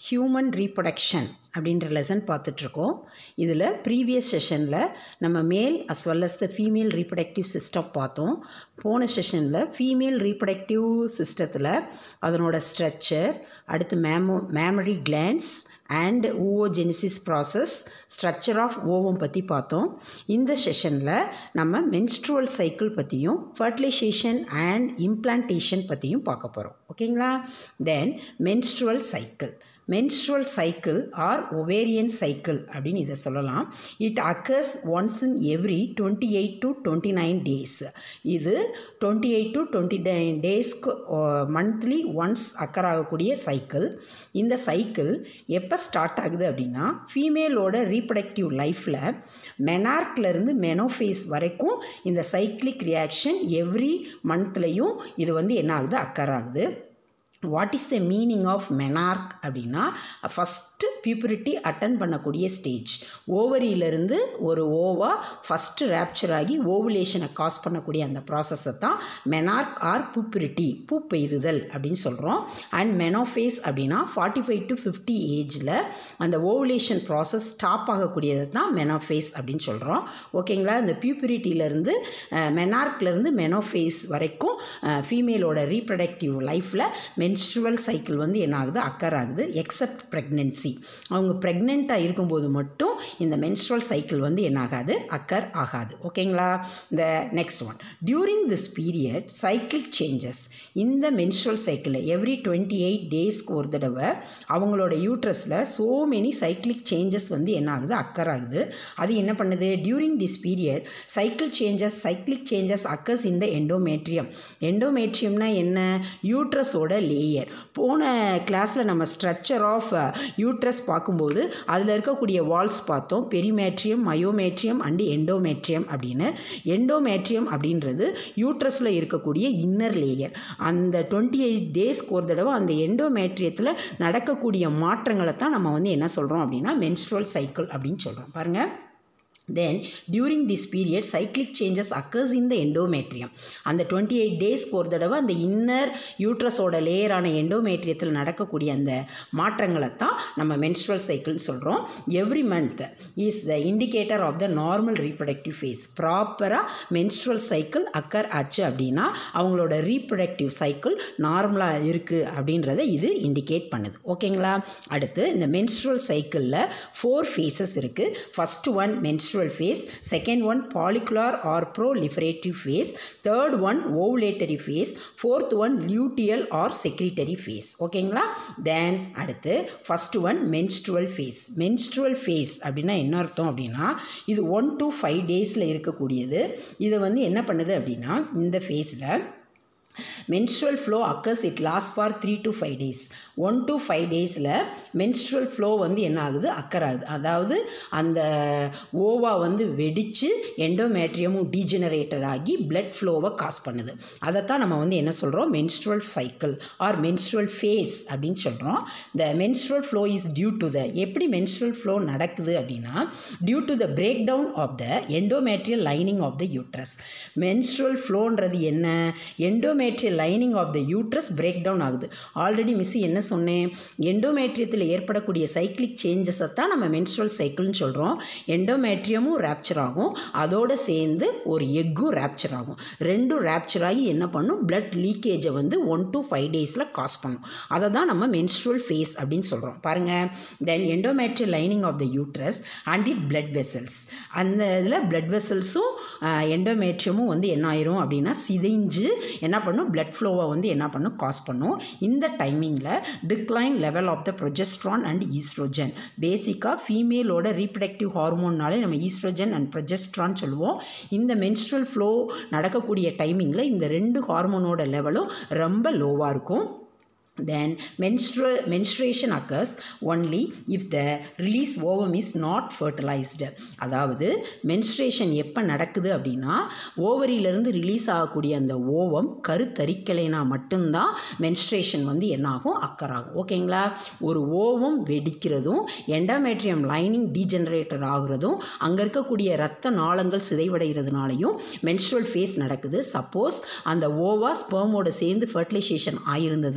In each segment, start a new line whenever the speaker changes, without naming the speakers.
Human reproduction அப்படின்ற lesson பார்த்துட்ருக்கோம் இதில் ப்ரீவியஸ் செஷனில் நம்ம male as well as the female reproductive system பார்த்தோம் போன செஷனில் ஃபீமேல் ரீப்ரொடக்டிவ் சிஸ்டத்தில் அதனோட ஸ்ட்ரக்சர் அடுத்து மேமோ mammary glands and oogenesis process structure of ovum பற்றி பார்த்தோம் இந்த செஷனில் நம்ம மென்ஸ்ட்ருவல் சைக்கிள் பற்றியும் ஃபர்டிலைசேஷன் அண்ட் இம்ப்ளான்டேஷன் பற்றியும் பார்க்க போகிறோம் ஓகேங்களா then menstrual cycle menstrual cycle or ovarian cycle அப்படின்னு இதை சொல்லலாம் it occurs once in every twenty eight to twenty nine days இது twenty eight to twenty nine டேஸ்க்கு மந்த்லி ஒன்ஸ் அக்கர் ஆகக்கூடிய சைக்கிள் இந்த சைக்கிள் எப்போ ஸ்டார்ட் ஆகுது அப்படின்னா ஃபீமேலோட ரீப்ரடக்டிவ் லைஃப்பில் மெனார்க்லேருந்து மெனோஃபேஸ் வரைக்கும் இந்த சைக்ளிக் ரியாக்ஷன் எவ்ரி மந்த்லேயும் இது வந்து என்ன ஆகுது அக்கர் ஆகுது what is the meaning of menarche அப்படின்னா ஃபஸ்ட்டு பியூரிட்டி அட்டன் பண்ணக்கூடிய ஸ்டேஜ் ஓவரியிலேருந்து ஒரு ஓவா ஃபஸ்ட்டு ரேப்சர் ஆகி ஓவுலேஷனை காஸ் பண்ணக்கூடிய அந்த ப்ராசஸை தான் மெனார்க் ஆர் பியூரிட்டி பூ பெய்துதல் அப்படின்னு சொல்கிறோம் அண்ட் மெனோஃபேஸ் அப்படின்னா ஃபார்ட்டி ஃபைவ் டு ஃபிஃப்டி ஏஜில் அந்த ஓவுலேஷன் ப்ராசஸ் ஸ்டாப் ஆகக்கூடியது தான் மெனோஃபேஸ் அப்படின்னு சொல்கிறோம் ஓகேங்களா இந்த பியூபிரிட்டியிலேருந்து மெனார்க்லேருந்து மெனோஃபேஸ் வரைக்கும் ஃபீமேலோட ரீப்ரடக்டிவ் லைஃப்பில் மென்ஸ்ட்ருவல் சைக்கிள் வந்து என்ன ஆகுது அக்கர் ஆகுது எக்ஸப்ட் ப்ரெக்னென்சி அவங்க ப்ரெக்னெண்ட்டாக இருக்கும்போது மட்டும் இந்த மென்ஸ்ட்ருவல் சைக்கிள் வந்து என்ன ஆகாது அக்கர் ஆகாது ஓகேங்களா இந்த next one during this period cycle changes இந்த மென்ஸ்ட்ருவல் சைக்கிளில் எவ்ரி டுவெண்ட்டி எயிட் டேஸ்க்கு ஒரு தடவை அவங்களோட யூட்ரஸில் ஸோ மெனி சைக்கிளிக் சேஞ்சஸ் வந்து என்ன ஆகுது அக்கர் ஆகுது அது என்ன பண்ணுது during this period cycle changes cyclic changes occurs இந்த எண்டோமேட்ரியம் எண்டோமேட்ரியம்னா என்ன யூட்ரஸோட லேயர் போன கிளாஸில் நம்ம ஸ்ட்ரக்சர் ஆஃப் யூட்ரஸ் பார்க்கும்போது அதில் இருக்கக்கூடிய வால்ஸ் பார்த்தோம் பெரிமேட்ரியம் மயோமேட்ரியம் அண்டு எண்டோமேட்ரியம் அப்படின்னு எண்டோமேட்ரியம் அப்படின்றது யூட்ரஸில் இருக்கக்கூடிய இன்னர் லேயர் அந்த டுவெண்ட்டி எயிட் டேஸ்க்கு ஒரு தடவை அந்த எண்டோமேட்ரியத்தில் நடக்கக்கூடிய மாற்றங்களை தான் நம்ம வந்து என்ன சொல்கிறோம் அப்படின்னா மென்ஸ்ட்ரல் சைக்கிள் அப்படின்னு சொல்கிறோம் பாருங்கள் then during this period cyclic changes occurs in the endometrium அந்த டுவெண்ட்டி எயிட் டேஸ்க்கு ஒரு தடவை அந்த இன்னர் யூட்ரஸோட லேயரான எண்டோமேட்ரியத்தில் நடக்கக்கூடிய அந்த மாற்றங்களை தான் நம்ம மென்ஸ்ட்ரல் சைக்கிள்னு சொல்கிறோம் every month is the indicator of the normal reproductive phase ப்ராப்பராக மென்ஸ்ட்ரல் சைக்கிள் அக்கர் ஆச்சு அப்படின்னா அவங்களோட ரீப்ரொடக்டிவ் சைக்கிள் நார்மலாக இருக்குது அப்படின்றத இது இண்டிகேட் பண்ணுது ஓகேங்களா அடுத்து இந்த மென்ஸ்ட்ரல் சைக்கிளில் ஃபோர் ஃபேஸஸ் இருக்குது first one menstrual menstrual phase second one follicular or proliferative phase third one ovulatory phase fourth one luteal or secretory phase ஓகேங்களா தென் அடுத்து first one menstrual phase menstrual phase அப்படின்னா என்ன அர்த்தம் அப்படின்னா இது ஒன் டு ஃபைவ் டேஸில் இருக்கக்கூடியது இதை வந்து என்ன பண்ணுது அப்படின்னா இந்த ஃபேஸில் menstrual flow occurs it lasts for three to five days one to five டேஸில் menstrual flow வந்து என்ன ஆகுது அக்கர் ஆகுது அதாவது அந்த ஓவா வந்து வெடித்து எண்டோமேட்ரியமும் டீஜெனரேட்டட் ஆகி பிளட் ஃப்ளோவை காஸ் பண்ணுது அதைத்தான் நம்ம வந்து என்ன சொல்கிறோம் menstrual cycle or menstrual phase அப்படின்னு சொல்கிறோம் the menstrual flow is due to the எப்படி menstrual flow நடக்குது அப்படின்னா due to the break down of the endometrial lining of the uterus menstrual ஃப்ளோன்றது என்ன endometrial lining of the uterus break down ஆகுது already miss என்ன சொன்னேன் எண்டோமேட்ரியத்தில் ஏற்படக்கூடிய cyclic சேஞ்சஸை தான் நம்ம மென்ஸ்ட்ரல் சைக்கிள்னு சொல்கிறோம் எண்டோமேட்ரியமும் ரேப்சர் ஆகும் அதோடு சேர்ந்து ஒரு எக்கும் ரேப்சர் ஆகும் ரெண்டும் ரேப்சர் ஆகி என்ன பண்ணும் பிளட் லீக்கேஜை வந்து ஒன் டு ஃபைவ் டேஸில் காஸ் பண்ணும் அதை தான் நம்ம மென்ஸ்ட்ரல் ஃபேஸ் அப்படின்னு சொல்கிறோம் பாருங்கள் then endometrial lining of the uterus and it blood vessels அந்த இதில் பிளட் வெசல்ஸும் எண்டோமேட்ரியமும் வந்து என்ன ஆயிரும் அப்படின்னா சிதைஞ்சு என்ன பண்ணும் பிளட் ஃப்ளோவை வந்து என்ன பண்ணும் காஸ் பண்ணும் இந்த டைமிங்கில் decline level of the progesterone and oestrogen பேசிக்காக ஃபீமேலோட ரீப்ரடக்டிவ் ஹார்மோன்னாலே நம்ம ஈஸ்ட்ரோஜன் அண்ட் ப்ரொஜெஸ்ட்ரான் சொல்லுவோம் இந்த மென்ஸ்ட்ரல் ஃப்ளோ நடக்கக்கூடிய டைமிங்கில் இந்த ரெண்டு ஹார்மோனோட லெவலும் ரொம்ப லோவாக இருக்கும் then menstrual menstruation occurs only if the release ovum is not fertilized அதாவது menstruation எப்போ நடக்குது அப்படின்னா ஓவரியிலேருந்து ரிலீஸ் ஆகக்கூடிய அந்த ஓவம் கருத்தரிக்கலைனா மட்டும்தான் menstruation வந்து என்னாகும் அக்கறாகும் ஓகேங்களா ஒரு ஓவம் வெடிக்கிறதும் எண்டோமேட்ரியம் லைனிங் டீஜெனரேட்டர் ஆகுறதும் அங்கே இருக்கக்கூடிய இரத்த நாளங்கள் சிதைவடைகிறதுனாலையும் menstrual phase நடக்குது சப்போஸ் அந்த ஓவா ஸ்பெர்மோட சேர்ந்து ஃபர்டிலைசேஷன் ஆயிருந்ததுன்னா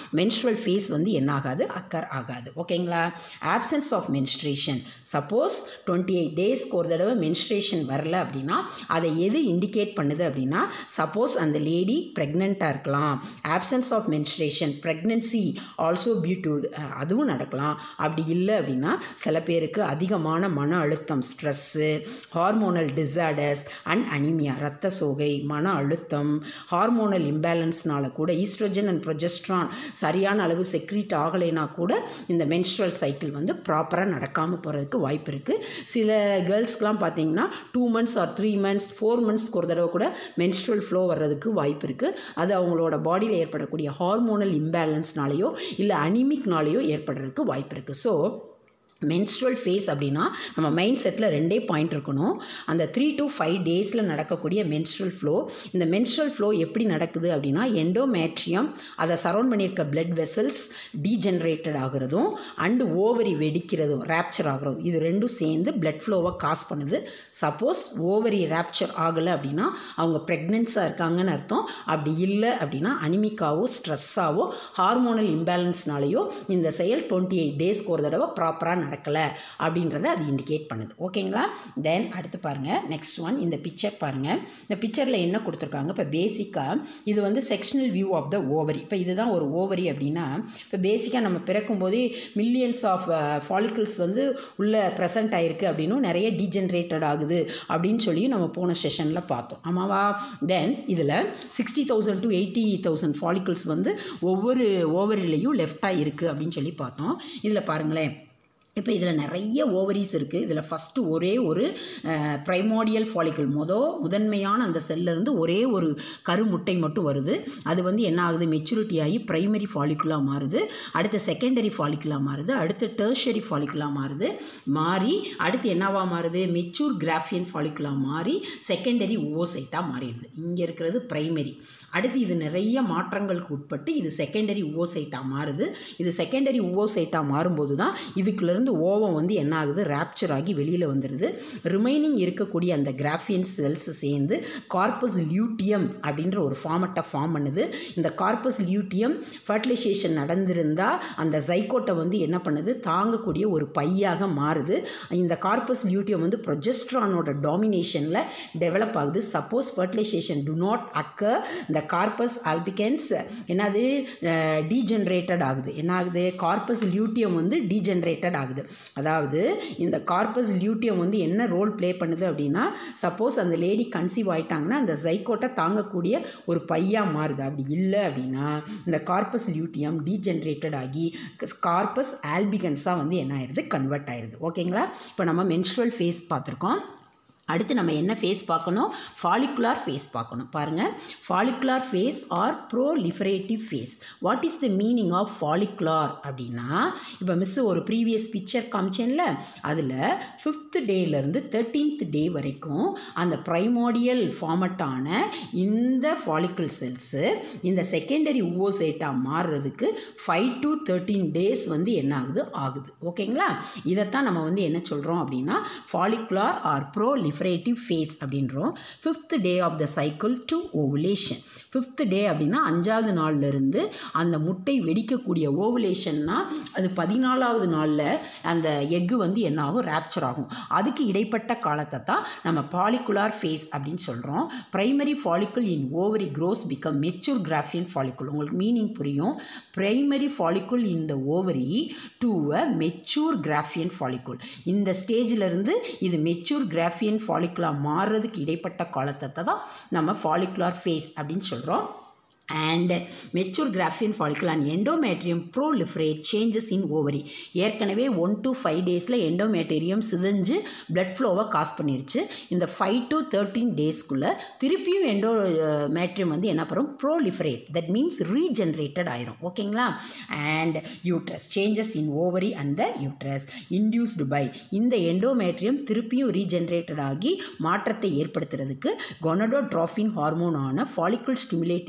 மென்ஸ்ட்ரல் ஃபேஸ் வந்து என்ன ஆகாது அக்கர் ஆகாது ஓகேங்களா absence of menstruation suppose twenty eight டேஸ்க்கு ஒரு தடவை மென்ஸ்ட்ரேஷன் வரல அப்படின்னா அதை எது இண்டிகேட் பண்ணுது அப்படின்னா சப்போஸ் அந்த லேடி ப்ரெக்னெண்ட்டாக இருக்கலாம் absence of menstruation pregnancy also பியூட்டு அதுவும் நடக்கலாம் அப்படி இல்லை அப்படின்னா சில பேருக்கு அதிகமான மன அழுத்தம் stress hormonal disorders and anaemia ரத்த சோகை மன அழுத்தம் ஹார்மோனல் இம்பேலன்ஸ்னால கூட ஈஸ்ட்ரோஜன் அண்ட் ப்ரொஜெஸ்ட்ரான் சரியான அளவு செக்ரீட் ஆகலைனா கூட இந்த மென்ஸ்ட்ரல் சைக்கிள் வந்து ப்ராப்பராக நடக்காமல் போகிறதுக்கு வாய்ப்பு இருக்குது சில கேர்ள்ஸ்க்கெலாம் பார்த்தீங்கன்னா two months or three months four மந்த்ஸ்க்கு ஒரு தடவை கூட மென்ஸ்ட்ரல் ஃப்ளோ வர்றதுக்கு வாய்ப்பு இருக்குது அது அவங்களோட பாடியில் ஏற்படக்கூடிய ஹார்மோனல் இம்பேலன்ஸ்னாலேயோ இல்லை அனிமிக்னாலேயோ ஏற்படுறதுக்கு வாய்ப்பு இருக்குது ஸோ மென்ஸ்ட்ரல் ஃபேஸ் அப்படின்னா நம்ம மைண்ட் செட்டில் ரெண்டே பாயிண்ட் இருக்கணும் அந்த த்ரீ டு ஃபைவ் டேஸில் நடக்கக்கூடிய மென்ஸ்ட்ரல் ஃப்ளோ இந்த மென்ஸ்ட்ரல் ஃப்ளோ எப்படி நடக்குது அப்படின்னா எண்டோமேட்ரியம் அதை சரௌண்ட் பண்ணியிருக்க பிளட் வெசல்ஸ் டீஜென்ரேட்டட் ஆகிறதும் அண்டு ஓவரி வெடிக்கிறதும் ரேப்சர் ஆகிறதும் இது ரெண்டும் சேர்ந்து பிளட் ஃப்ளோவை காஸ் பண்ணுது சப்போஸ் ஓவரி ரேப்சர் ஆகலை அப்படின்னா அவங்க ப்ரெக்னென்ஸாக இருக்காங்கன்னு அர்த்தம் அப்படி இல்லை அப்படின்னா அனிமிக்காவோ ஸ்ட்ரெஸ்ஸாவோ ஹார்மோனல் இம்பேலன்ஸ்னாலேயோ இந்த செயல் டுவெண்ட்டி எயிட் டேஸ்க்கு ஒரு தடவை ப்ராப்பராக நடக்கலை அப்படின்றத அது இண்டிகேட் பண்ணுது ஓகேங்களா தென் அடுத்து பாருங்கள் நெக்ஸ்ட் ஒன் இந்த பிக்சர் பாருங்கள் இந்த பிக்சரில் என்ன கொடுத்துருக்காங்க இப்போ பேசிக்காக இது வந்து sectional view of the ovary இப்போ இதுதான் ஒரு ஓவரி அப்படின்னா இப்போ பேசிக்காக நம்ம பிறக்கும்போதே மில்லியன்ஸ் ஆஃப் ஃபாலிக்கிள்ஸ் வந்து உள்ளே ப்ரெசென்ட் ஆகிருக்கு அப்படின்னும் நிறைய டீஜென்ரேட்டட் ஆகுது அப்படின்னு சொல்லி நம்ம போன செஷனில் பார்த்தோம் ஆமாவா தென் இதில் sixty thousand to eighty thousand follicles வந்து ஒவ்வொரு ஓவரிலையும் லெஃப்டாக இருக்குது அப்படின்னு சொல்லி பார்த்தோம் இதில் பாருங்களேன் இப்போ இதில் நிறைய ஓவரிஸ் இருக்குது இதில் ஃபஸ்ட்டு ஒரே ஒரு ப்ரைமோடியல் ஃபாலிக்கல் மொதல் முதன்மையான அந்த செல்லேருந்து ஒரே ஒரு கருமுட்டை மட்டும் வருது அது வந்து என்ன ஆகுது மெச்சூரிட்டி ஆகி ப்ரைமரி ஃபாலிக்குலாக மாறுது அடுத்து செகண்டரி ஃபாலிக்குலாக மாறுது அடுத்து டெர்ஷரி ஃபாலிக்குலாக மாறுது மாறி அடுத்து என்னவா மாறுது மெச்சூர் கிராஃபியன் ஃபாலிக்குலாக மாறி செகண்டரி ஓசைட்டாக மாறிடுது இங்கே இருக்கிறது ப்ரைமரி அடுத்து இது நிறைய மாற்றங்களுக்கு உட்பட்டு இது செகண்டரி ஓசைட்டாக மாறுது இது செகண்டரி ஓசைட்டாக மாறும்போது தான் இதுக்குள்ளேருந்து ஓவம் வந்து என்ன ஆகுது ரேப்சர் ஆகி வெளியில் வந்துடுது ரிமைனிங் இருக்கக்கூடிய அந்த கிராஃபியன் செல்ஸ் சேர்ந்து கார்பஸ் லியூட்டியம் அப்படின்ற ஒரு ஃபார்மட்டை ஃபார்ம் பண்ணுது இந்த கார்பஸ் லியூட்டியம் ஃபர்டிலைசேஷன் நடந்திருந்தால் அந்த ஜைக்கோட்டை வந்து என்ன பண்ணுது தாங்கக்கூடிய ஒரு பையாக மாறுது இந்த கார்பஸ் லியூட்டியம் வந்து ப்ரொஜெஸ்ட்ரானோட டாமினேஷனில் டெவலப் ஆகுது suppose fertilization do not occur இந்த கார்பஸ் ஆல்பிகன்ஸ் என்னது டீஜென்ரேட்டட் ஆகுது என்ன ஆகுது கார்பஸ் லியூட்டியம் வந்து டீஜென்ரேட்டட் ஆகுது அதாவது இந்த கார்பஸ் லியூட்டியம் வந்து என்ன ரோல் ப்ளே பண்ணுது அப்படின்னா சப்போஸ் அந்த லேடி கன்சீவ் ஆயிட்டாங்கன்னா அந்த ஜைக்கோட்டை தாங்கக்கூடிய ஒரு பையாக மாறுது அப்படி இல்லை அப்படின்னா இந்த கார்பஸ் லியூட்டியம் டீஜென்ரேட்டட் ஆகி கார்பஸ் ஆல்பிகன்ஸாக வந்து என்ன ஆயிடுது கன்வெர்ட் ஆயிடுது ஓகேங்களா இப்போ நம்ம மென்ஸ்ட்ரல் ஃபேஸ் பார்த்துருக்கோம் அடுத்து நம்ம என்ன ஃபேஸ் பார்க்கணும் ஃபாலிகுலார் ஃபேஸ் பார்க்கணும் பாருங்கள் follicular phase or proliferative phase what is the meaning of follicular அப்படின்னா இப்போ மிஸ்ஸு ஒரு ப்ரீவியஸ் பிக்சர் காமிச்சேன்ல அதில் ஃபிஃப்த் டேலேருந்து தேர்ட்டீன்த் டே வரைக்கும் அந்த ப்ரைமோடியல் ஃபார்மட்டான இந்த ஃபாலிக்கல் செல்ஸு இந்த செகண்டரி ஊவோசைட்டாக மாறுறதுக்கு ஃபைவ் டு தேர்ட்டீன் டேஸ் வந்து என்ன ஆகுது ஆகுது ஓகேங்களா இதைத்தான் நம்ம வந்து என்ன சொல்கிறோம் அப்படின்னா follicular or proliferative phase அப்படின்றோம் fifth day of the cycle to ovulation fifth day அப்படின்னா அஞ்சாவது நாள்லேருந்து அந்த முட்டை வெடிக்கக்கூடிய ஓவுலேஷன்னா அது பதினாலாவது நாளில் அந்த எக்கு வந்து என்ன ஆகும் ரேப்சர் ஆகும் அதுக்கு இடைப்பட்ட காலத்தை தான் நம்ம பாலிகுலார் ஃபேஸ் அப்படின்னு சொல்கிறோம் primary follicle in ovary grows become mature Graafian follicle உங்களுக்கு மீனிங் புரியும் primary follicle in the ovary to a mature Graafian follicle இந்த ஸ்டேஜில் இது மெச்சூர் கிராஃபியன் ஃபாலிகுலாக மாறுறதுக்கு இடைப்பட்ட காலத்தை தான் நம்ம ஃபாலிகுலார் ஃபேஸ் அப்படின்னு சொல்கிறோம் and mature Graafian follicle and endometrium proliferate changes in ovary ஏற்கனவே ஒன் டு ஃபைவ் டேஸில் எண்டோமேட்டீரியம் சிதைஞ்சு பிளட் ஃப்ளோவை காஸ் பண்ணிருச்சு இந்த ஃபைவ் டு தேர்ட்டீன் டேஸ்க்குள்ளே திருப்பியும் எண்டோ மேட்ரியம் வந்து என்ன பண்ணும் ப்ரோலிஃபரேட் தட் மீன்ஸ் ரீஜென்ரேட்டட் ஆயிரும் ஓகேங்களா and uterus changes in ovary and the uterus induced by இந்த எண்டோமேட்ரியம் திருப்பியும் ரீஜென்ரேட்டட் ஆகி மாற்றத்தை ஏற்படுத்துறதுக்கு கொனடோட்ராஃபின் ஹார்மோனான ஃபாலிக்குல் ஸ்டிமுலேட்டிங் ஹார்மோன்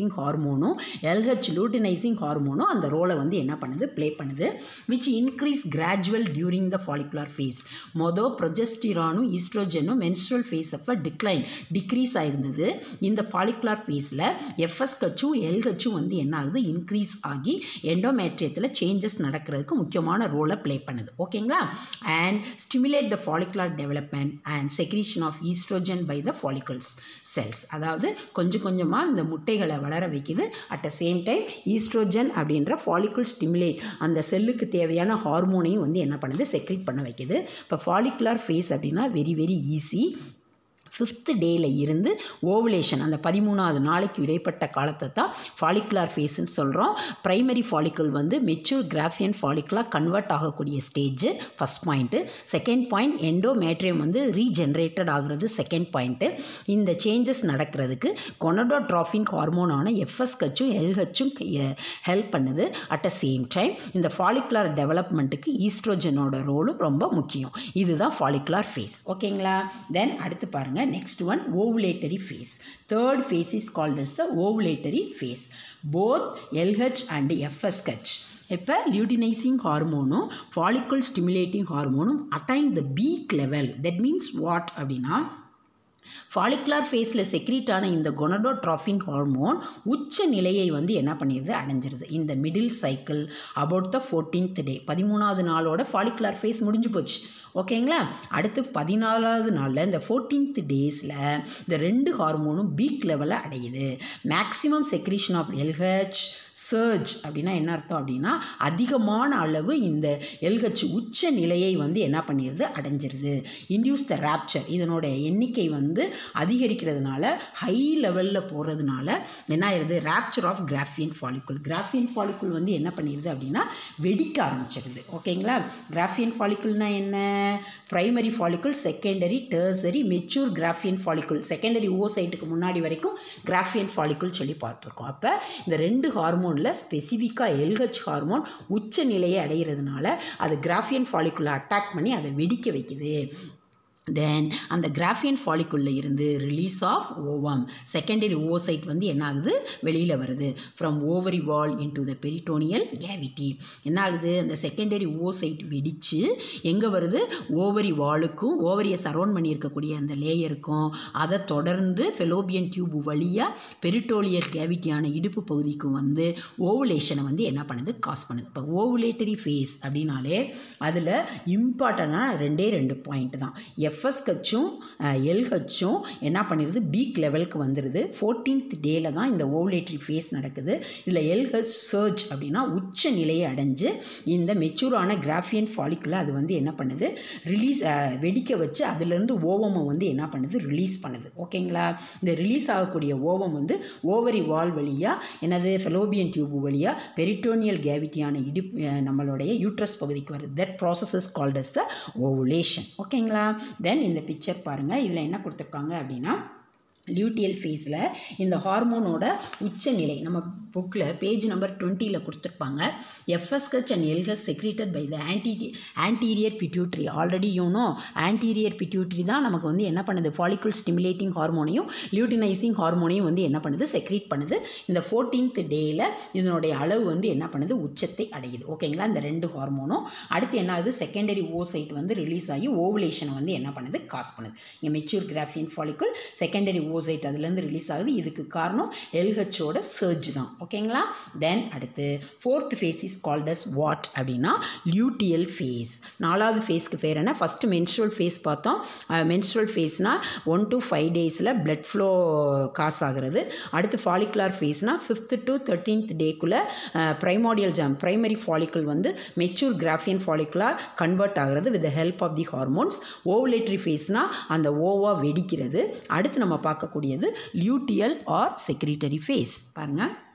ஹார்மோனும் எல்ஹெச் லூட்டினைசிங் ஹார்மோனும் அந்த ரோலை வந்து என்ன பண்ணுது ப்ளே பண்ணுது which increase gradual during the follicular phase மொதல் ப்ரொஜெஸ்டிரானும் ஈஸ்ட்ரோஜனும் மென்ஸ்ட்ரல் ஃபேஸ் அப்போ டிக்ளைன் டிக்ரீஸ் ஆயிருந்தது இந்த ஃபாலிகுலர் ஃபேஸில் எஃப்எஸ் கச்சும் எல்ஹெச்சும் வந்து என்ன ஆகுது இன்க்ரீஸ் ஆகி எண்டோமேட்ரியத்தில் சேஞ்சஸ் நடக்கிறதுக்கு முக்கியமான ரோலை ப்ளே பண்ணுது ஓகேங்களா and stimulate the follicular development and secretion of oestrogen by the follicles cells அதாவது கொஞ்சம் கொஞ்சமாக இந்த முட்டைகளை வளர வைக்குது at the same time oestrogen அப்படின்ற ஃபாலிகுல் ஸ்டிமுலேட் அந்த செல்லுக்கு தேவையான ஹார்மோனையும் வந்து என்ன பண்ணுது செக்ரேட் பண்ண வைக்குது இப்போ ஃபாலிகுலர் ஃபேஸ் அப்படின்னா வெரி வெரி ஈஸி ஃபிஃப்த் டேயில் இருந்து ஓவுலேஷன் அந்த பதிமூணாவது நாளைக்கு இடைப்பட்ட காலத்தை தான் ஃபாலிகுலார் ஃபேஸ்ன்னு சொல்கிறோம் ப்ரைமரி ஃபாலிக்கல் வந்து மெச்சூர் கிராஃபியன் ஃபாலிகுலாக கன்வெர்ட் ஆகக்கூடிய stage first point second point endometrium வந்து ரீஜென்ரேட்டட் ஆகுறது செகண்ட் பாயிண்ட்டு இந்த சேஞ்சஸ் நடக்கிறதுக்கு கொனடோட்ராஃபின் ஹார்மோனான எஃப்எஸ் கச்சும் எல்ஹெச்சும் ஹெல்ப் பண்ணுது அட் அ சேம் டைம் இந்த ஃபாலிகுலார் டெவலப்மெண்ட்டுக்கு ஈஸ்ட்ரோஜனோட ரோலும் ரொம்ப முக்கியம் இதுதான் ஃபாலிகுலார் ஃபேஸ் ஓகேங்களா தென் அடுத்து பாருங்கள் next one ovulatory phase third phase is called as the ovulatory phase both LH and FSH இப்போ லியூட்டினைசிங் ஹார்மோனும் ஃபாலிக்கல் ஸ்டிமுலேட்டிங் ஹார்மோனும் attain the peak level that means what அப்படின்னா ஃபாலிகுலார் ஃபேஸில் செக்ரீட் ஆன இந்த கொனடோட்ராஃபின் ஹார்மோன் உச்ச நிலையை வந்து என்ன பண்ணிடுது அடைஞ்சிருது இந்த middle cycle about the fourteenth day பதிமூணாவது நாளோட ஃபாலிகுலார் ஃபேஸ் முடிஞ்சு போச்சு ஓகேங்களா அடுத்து பதினாலாவது நாளில் இந்த ஃபோர்டீன்த் டேஸில் இந்த ரெண்டு ஹார்மோனும் பீக் லெவலில் அடையுது maximum secretion of LH surge அப்படின்னா என்ன அர்த்தம் அப்படின்னா அதிகமான அளவு இந்த எல்ஹெச் உச்ச நிலையை வந்து என்ன பண்ணிடுது அடைஞ்சிருது இன்டியூஸ் த ரேப்சர் இதனோட எண்ணிக்கை வந்து அதிகரிக்கிறதுனால ஹை லெவலில் போகிறதுனால என்ன ஆயிடுது rupture of Graafian follicle Graafian follicle வந்து என்ன பண்ணிடுது அப்படின்னா வெடிக்க ஆரம்பிச்சிருது ஓகேங்களா கிராஃபியன் ஃபாலிக்குல்னா என்ன primary follicle secondary tertiary mature Graafian follicle secondary ஓசைட்டுக்கு முன்னாடி வரைக்கும் கிராஃபியன் ஃபாலிக்குல் சொல்லி பார்த்துருக்கோம் அப்போ இந்த ரெண்டு ஹார்மோனில் ஸ்பெசிஃபிக்காக எல்ஹெச் ஹார்மோன் உச்ச நிலையை அடைகிறதுனால அது கிராஃபியன் ஃபாலிக்குலை அட்டாக் பண்ணி அதை வெடிக்க வைக்குது தென் அந்த கிராஃபியன் ஃபாலிக்குள்ளே இருந்து release of ovum secondary oocyte வந்து என்ன ஆகுது வெளியில் வருது from ovary wall into the peritoneal cavity என்ன ஆகுது அந்த செகண்டரி ஓசைட் வெடித்து எங்கே வருது ஓவரி வாலுக்கும் ஓவரியை சரௌண்ட் பண்ணியிருக்கக்கூடிய அந்த லேயருக்கும் அதை தொடர்ந்து ஃபெலோபியன் டியூப் வழியாக பெரிட்டோலியல் கேவிட்டியான இடுப்பு பகுதிக்கும் வந்து ஓவுலேஷனை வந்து என்ன பண்ணுது காஸ் பண்ணுது இப்போ ஓவுலேட்டரி ஃபேஸ் அப்படின்னாலே அதில் இம்பார்ட்டண்டான ரெண்டே ரெண்டு பாயிண்ட் தான் எஃப்எஸ் கச்சும் எல் கச்சும் என்ன பண்ணிடுது பீக் லெவலுக்கு வந்துடுது ஃபோர்டீன்த் டேல தான் இந்த ஓவுலேட்டரி ஃபேஸ் நடக்குது இதில் எல்ஹெச் சர்ஜ் அப்படின்னா உச்ச நிலையை அடைஞ்சு இந்த மெச்சூரான கிராஃபியன் ஃபாலிக்குள்ள அது வந்து என்ன பண்ணுது ரிலீஸ் வெடிக்க வச்சு அதுலேருந்து ஓவமை வந்து என்ன பண்ணுது ரிலீஸ் பண்ணுது ஓகேங்களா இந்த ரிலீஸ் ஆகக்கூடிய ஓவம் வந்து ஓவரி வால் வழியாக என்னது ஃபெலோபியன் டியூப் வழியாக பெரிட்டோனியல் கேவிட்டியான இடுப்பு நம்மளுடைய யூட்ரஸ் பகுதிக்கு வருது that process is called as the ovulation ஓகேங்களா தென் இந்த பிக்சர் பாருங்கள் இதில் என்ன கொடுத்துருக்காங்க அப்படின்னா லியூட்டியல் ஃபேஸில் இந்த ஹார்மோனோட உச்சநிலை நம்ம புக்கில் பேஜ் நம்பர் டுவெண்ட்டியில் கொடுத்துருப்பாங்க FSH and LH secreted by the anti anterior pituitary already you know anterior pituitary தான் நமக்கு வந்து என்ன பண்ணுது ஃபாலிகுல் ஸ்டிமுலேட்டிங் ஹார்மோனையும் லியூட்டினைசிங் ஹார்மோனையும் வந்து என்ன பண்ணுது செக்ரேட் பண்ணுது இந்த ஃபோர்டீன்த் டேயில் இதனுடைய அளவு வந்து என்ன பண்ணுது உச்சத்தை அடையுது ஓகேங்களா இந்த ரெண்டு ஹார்மோனும் அடுத்து என்ன ஆகுது செகண்டரி ஓசைட் வந்து ரிலீஸ் ஆகி ஓவுலேஷனை வந்து என்ன பண்ணுது காஸ் பண்ணுது இங்கே mature Graafian follicle secondary oocyte அதுலேருந்து ரிலீஸ் ஆகுது இதுக்கு காரணம் எல்ஹெச்சோட சர்ஜ் தான் ஓகேங்களா தென் அடுத்து fourth phase is called as what அப்படின்னா லியூட்டியல் ஃபேஸ் நாலாவது ஃபேஸ்க்கு பேர் என்ன ஃபஸ்ட்டு மென்ஸ்ட்ரல் ஃபேஸ் பார்த்தோம் மென்ஸ்ட்ரல் ஃபேஸ்னால் ஒன் டு ஃபைவ் டேஸில் பிளட் ஃப்ளோ காஸ் ஆகிறது அடுத்து ஃபாலிகுலார் ஃபேஸ்னால் ஃபிஃப்த்து டு தேர்ட்டீன்த் டேக்குள்ளே ப்ரைமோடியல் ஜாம் ப்ரைமரி ஃபாலிக்கல் வந்து மெச்சூர் கிராஃபியன் ஃபாலிகுலார் கன்வெர்ட் ஆகிறது with help of the hormones ஓவுலேட்ரி ஃபேஸ்னால் அந்த ஓவா வெடிக்கிறது அடுத்து நம்ம பார்க்கக்கூடியது லியூட்டியல் ஆர் செக்ரிட்டரி ஃபேஸ் பாருங்கள்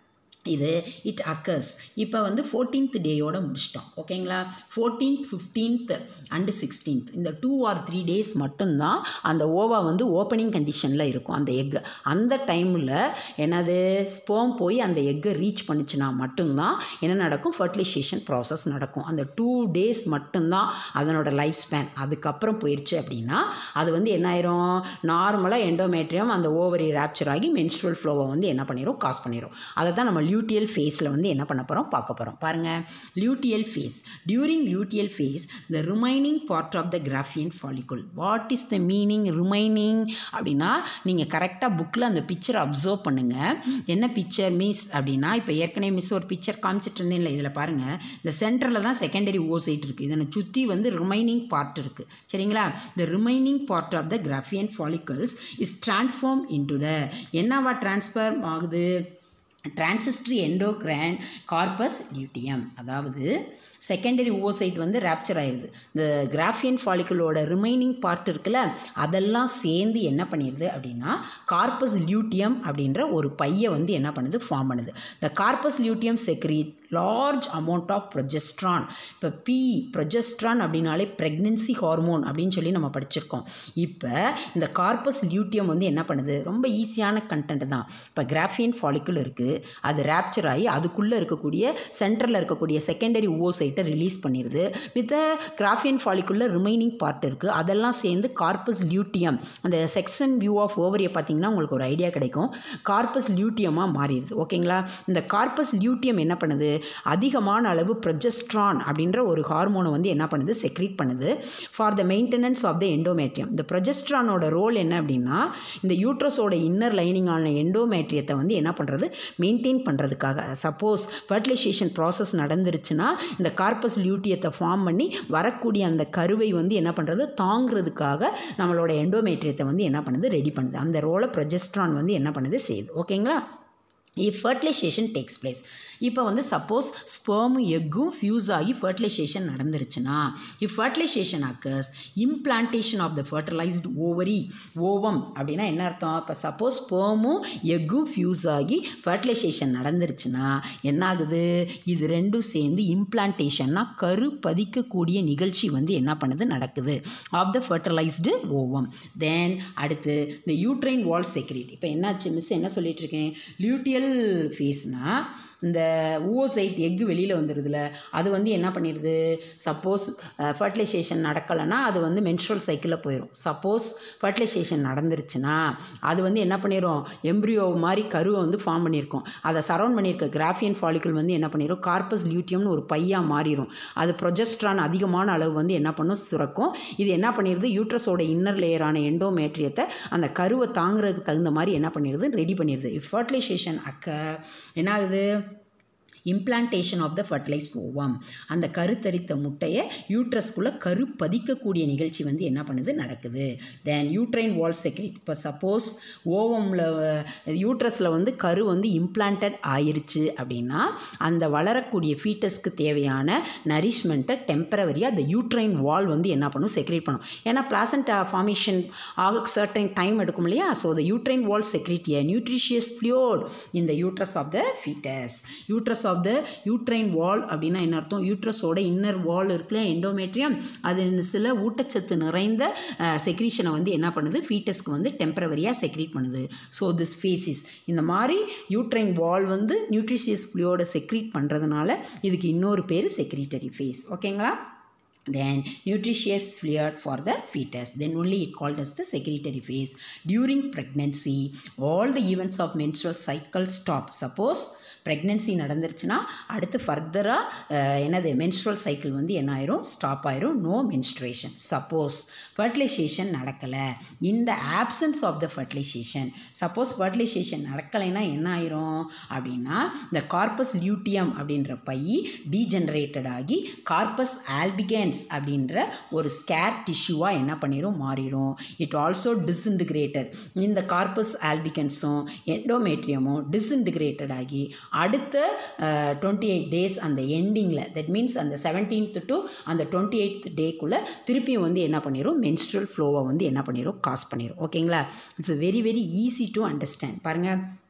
இது இட் அக்கர்ஸ் இப்போ வந்து ஃபோர்டீன்த் டேயோட முடிச்சிட்டோம் ஓகேங்களா ஃபோர்டீன்த் ஃபிஃப்டீன்த் அண்டு சிக்ஸ்டீன்த் இந்த டூ ஆர் த்ரீ டேஸ் மட்டும்தான் அந்த ஓவா வந்து ஓப்பனிங் கண்டிஷனில் இருக்கும் அந்த எக்கு அந்த டைமில் என்னது ஸ்போம் போய் அந்த எக்கை ரீச் பண்ணுச்சுன்னா மட்டும்தான் என்ன நடக்கும் ஃபர்டிலைசேஷன் ப்ராசஸ் நடக்கும் அந்த டூ டேஸ் மட்டும்தான் அதனோட லைஃப் ஸ்பேன் அதுக்கப்புறம் போயிடுச்சு அப்படின்னா அது வந்து என்ன ஆயிரும் நார்மலாக எண்டோமேட்ரியம் அந்த ஓவரி ரேப்சர் ஆகி மென்ஸ்ட்ரல் ஃப்ளோவை வந்து என்ன பண்ணிடும் காஸ் பண்ணிடும் அதை தான் நம்ம லியூட்டியல் ஃபேஸில் வந்து என்ன பண்ண போகிறோம் பார்க்க போகிறோம் பாருங்கள் luteal phase during luteal phase the remaining part of the Graafian follicle what is the meaning remaining அப்படின்னா நீங்கள் கரெக்டாக புக்கில் அந்த பிக்சரை அப்சர்வ் பண்ணுங்கள் என்ன பிக்சர் மிஸ் அப்படின்னா இப்போ ஏற்கனவே மிஸ் ஒரு பிக்சர் காமிச்சிட்டு இருந்தேன்ல இதில் பாருங்கள் இந்த சென்டரில் தான் செகண்டரி ஓசைட் இருக்குது இதனை சுற்றி வந்து ரிமைனிங் பார்ட் இருக்குது சரிங்களா the remaining part of the Graafian follicles is transform into the என்னவா டிரான்ஸ்ஃபார்ம் ஆகுது டிரான்சிஸ்டரி எண்டோக்ரான் கார்பஸ் லியூட்டியம் அதாவது செகண்டரி ஓசைட் வந்து ரேப்சர் ஆயிடுது இந்த கிராஃபியன் ஃபாலிகுலோட ரிமைனிங் பார்ட் இருக்குல்ல அதெல்லாம் சேர்ந்து என்ன பண்ணிடுது அப்படின்னா கார்பஸ் லியூட்டியம் அப்படின்ற ஒரு பையை வந்து என்ன பண்ணுது ஃபார்ம் பண்ணுது இந்த corpus luteum secrete large amount of progesterone இப்போ பி ப்ரொஜெஸ்ட்ரான் அப்படின்னாலே ப்ரெக்னென்சி ஹார்மோன் அப்படின்னு சொல்லி நம்ம படிச்சிருக்கோம் இப்போ இந்த கார்பஸ் லியூட்டியம் வந்து என்ன பண்ணுது ரொம்ப ஈஸியான கண்டென்ட் தான் இப்போ கிராஃபியன் ஃபாலிக்குல் இருக்குது அது ரேப்சர் ஆகி அதுக்குள்ளே இருக்கக்கூடிய சென்டரில் இருக்கக்கூடிய செகண்டரி ஓசைட்டை ரிலீஸ் பண்ணிடுது வித் கிராஃபியன் ஃபாலிக்குள்ள ரிமைனிங் பார்ட் இருக்குது அதெல்லாம் சேர்ந்து கார்பஸ் லியூட்டியம் அந்த செக்ஷன் வியூ ஆஃப் ஓவரியை பார்த்தீங்கன்னா உங்களுக்கு ஒரு ஐடியா கிடைக்கும் கார்பஸ் லியூட்டியமாக மாறிடுது ஓகேங்களா இந்த கார்பஸ் லியூட்டியம் என்ன பண்ணுது அதிகமான அளவு ப்ரொஜெஸ்ட்ரான் அப்படின்ற ஒரு ஹார்மோனை வந்து என்ன பண்ணுது செக்ரீட் பண்ணுது for the maintenance of the endometrium இந்த ப்ரொஜெஸ்ட்ரானோட ரோல் என்ன அப்படின்னா இந்த யூட்ரஸோட இன்னர் லைனிங்கான எண்டோமேட்ரியத்தை வந்து என்ன பண்ணுறது மெயின்டைன் பண்ணுறதுக்காக சப்போஸ் ஃபர்டிலைசேஷன் ப்ராசஸ் நடந்துருச்சுன்னா இந்த கார்பஸ் லியூட்டியத்தை ஃபார்ம் பண்ணி வரக்கூடிய அந்த கருவை வந்து என்ன பண்ணுறது தாங்கிறதுக்காக நம்மளோட எண்டோமேட்ரியத்தை வந்து என்ன பண்ணுது ரெடி பண்ணுது அந்த ரோலை ப்ரொஜெஸ்ட்ரான் வந்து என்ன பண்ணுது செய்யுது ஓகேங்களா இஃப் ஃபர்டிலைசேஷன் டேக்ஸ் பிளேஸ் இப்போ வந்து சப்போஸ் ஸ்பெர்மும் எக்கும் ஃபியூஸ் ஆகி ஃபர்டிலைசேஷன் நடந்துருச்சுன்னா if fertilization occurs implantation of the fertilized ovary ovum அப்படின்னா என்ன அர்த்தம் இப்போ சப்போஸ் ஸ்பெர்மும் எக்கும் ஃபியூஸ் ஆகி ஃபர்டிலைசேஷன் நடந்துருச்சுன்னா என்ன ஆகுது இது ரெண்டும் சேர்ந்து இம்ப்ளான்டேஷன்னா கரு பதிக்கக்கூடிய நிகழ்ச்சி வந்து என்ன பண்ணுது நடக்குது of the fertilized ovum then அடுத்து இந்த யூட்ரைன் வால் செக்ரேட் இப்போ என்னாச்சு மிஸ் என்ன சொல்லிட்டு இருக்கேன் லியூட்டியல் ஃபேஸ்னால் இந்த ஊவோசைட் எக்கு வெளியில் வந்துடுதுல அது வந்து என்ன பண்ணிடுது சப்போஸ் ஃபர்டிலைசேஷன் நடக்கலைன்னா அது வந்து மென்ஸ்ட்ரல் சைக்கிளில் போயிடும் சப்போஸ் ஃபர்டிலைசேஷன் நடந்துருச்சுன்னா அது வந்து என்ன பண்ணிடும் எம்ப்ரியோ மாதிரி கருவை வந்து ஃபார்ம் பண்ணியிருக்கோம் அதை சரௌண்ட் பண்ணியிருக்க கிராஃபியன் ஃபாலிக்கல் வந்து என்ன பண்ணிடும் கார்பஸ் லியூட்டியம்னு ஒரு பையாக மாறிடும் அது ப்ரொஜெஸ்ட்ரான் அதிகமான அளவு வந்து என்ன பண்ணும் சுரக்கும் இது என்ன பண்ணிடுது யூட்ரஸோட இன்னர் லேயரான எண்டோமேட்ரியத்தை அந்த கருவை தாங்குறதுக்கு தகுந்த மாதிரி என்ன பண்ணிடுது ரெடி பண்ணிடுது ஃபர்டிலைசேஷன் அக்க என்ன ஆகுது implantation of the fertilized ovum அந்த கருத்தரித்த முட்டையை யூட்ரஸ்குள்ளே கரு பதிக்கக்கூடிய நிகழ்ச்சி வந்து என்ன பண்ணுது நடக்குது தென் யூட்ரைன் வால் செக்ரிட் இப்போ சப்போஸ் ஓவமில் யூட்ரஸில் வந்து கரு வந்து இம்ப்ளான்டட் ஆயிருச்சு அப்படின்னா அந்த வளரக்கூடிய ஃபீட்டஸ்க்கு தேவையான நரிஷ்மெண்ட்டை டெம்பரவரியாக அந்த யூட்ரைன் வால் வந்து என்ன பண்ணும் செக்ரேட் பண்ணும் ஏன்னா பிளாசண்ட் ஃபார்மேஷன் ஆக சர்டன் டைம் எடுக்கும் இல்லையா so the uterine wall secrete a nutritious fluid in the uterus of the fetus uterus of the uterine wall அப்படின்னா என்ன அர்த்தம் யூட்ரஸோட இன்னர் வால் இருக்குல்ல எண்டோமேட்ரியம் அது சில ஊட்டச்சத்து நிறைந்த செக்ரீஷனை வந்து என்ன பண்ணுது ஃபீட்டஸ்க்கு வந்து டெம்பரவரியாக செக்ரீட் பண்ணுது ஸோ திஸ் ஃபேஸிஸ் இந்த மாதிரி யூட்ரைன் வால் வந்து நியூட்ரிஷியஸ் ஃப்ளூயோட செக்ரீட் பண்ணுறதுனால இதுக்கு இன்னொரு பேர் செக்ரீட்டரி ஃபேஸ் ஓகேங்களா then nutritious fluid for the fetus then only it called as the secretory phase during pregnancy all the events of menstrual cycle stop suppose pregnancy நடந்துருச்சுன்னா அடுத்து ஃபர்தராக என்னது மென்ஸ்ட்ரல் சைக்கிள் வந்து என்ன ஆயிரும் ஸ்டாப் ஆயிரும் நோ மென்ஸ்ட்ரேஷன் சப்போஸ் ஃபர்டிலைசேஷன் நடக்கலை இந்த absence of the fertilization suppose fertilization நடக்கலைன்னா என்ன ஆயிரும் அப்படின்னா இந்த கார்பஸ் லியூட்டியம் அப்படின்ற பை டீஜெனரேட்டட் ஆகி கார்பஸ் ஆல்பிகன்ஸ் அப்படின்ற ஒரு ஸ்கேர் டிஷ்யூவாக என்ன பண்ணிடும் மாறிடும் இட் ஆல்சோ டிஸ்இன்டிகிரேட்டட் இந்த கார்பஸ் ஆல்பிகன்ஸும் எண்டோமேட்ரியமும் டிஸ்இன்டிகிரேட்டட் ஆகி அடுத்த டுவெண்ட்டி எயிட் டேஸ் அந்த எண்டிங்கில் தட் மீன்ஸ் அந்த செவன்டீன்த் டு அந்த டுவெண்ட்டி எயித் டேக்குள்ளே திருப்பியும் வந்து என்ன பண்ணிடும் மென்ஸ்ட்ரல் ஃப்ளோவை வந்து என்ன பண்ணிடும் காஸ் பண்ணிடும் ஓகேங்களா it's very very easy to understand பாருங்கள்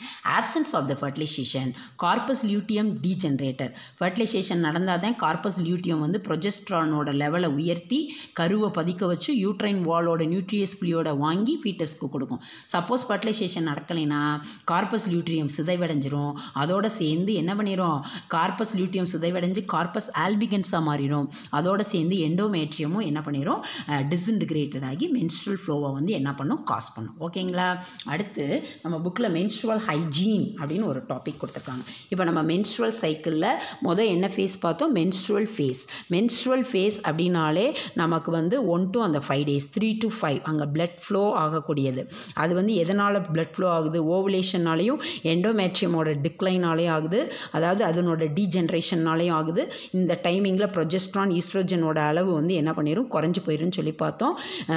absence of the fertilization corpus luteum degenerate fertilization நடந்தால் தான் கார்பஸ் லியூட்டியம் வந்து ப்ரொஜெஸ்ட்ரானோட லெவலை உயர்த்தி கருவை பதிக்க வச்சு யூட்ரைன் வாலோட நியூட்ரியஸ் புளியோட வாங்கி ஃபீட்டஸ்க்கு கொடுக்கும் சப்போஸ் ஃபர்டிலைசேஷன் நடக்கலைன்னா கார்பஸ் லியூட்ரியம் சிதைவடைஞ்சிரும் அதோட சேர்ந்து என்ன பண்ணிடும் கார்பஸ் லியூட்டியம் சிதைவடைஞ்சு கார்பஸ் ஆல்பிகன்ஸாக மாறிடும் அதோட சேர்ந்து எண்டோமேட்ரியமும் என்ன பண்ணிடும் டிஸ்இன்டிகிரேட்டட் ஆகி மென்ஸ்ட்ரல் ஃப்ளோவை வந்து என்ன பண்ணும் காஸ் பண்ணும் ஓகேங்களா அடுத்து நம்ம புக்கில் மென்ஸ்ட்ரல் ஹைஜீன் அப்படின்னு ஒரு டாபிக் கொடுத்துருக்காங்க இப்போ நம்ம மென்ஸ்ட்ரல் சைக்கிளில் மொதல் என்ன ஃபேஸ் பார்த்தோம் மென்ஸ்ட்ரல் ஃபேஸ் மென்ஸ்ட்ரல் ஃபேஸ் அப்படின்னாலே நமக்கு வந்து ஒன் டு அந்த five days three to five அங்கே பிளட் ஃப்ளோ ஆகக்கூடியது அது வந்து எதனால் பிளட் ஃப்ளோ ஆகுது ஓவுலேஷன்னாலையும் எண்டோமேட்ரியமோட டிக்ளைனாலேயும் ஆகுது அதாவது அதனோட டீஜென்ரேஷன்னாலேயும் ஆகுது இந்த டைமிங்கில் ப்ரொஜெஸ்ட்ரான் ஈஸ்ட்ரோஜனோட அளவு வந்து என்ன பண்ணிடும் குறைஞ்சி போயிருன்னு சொல்லி பார்த்தோம்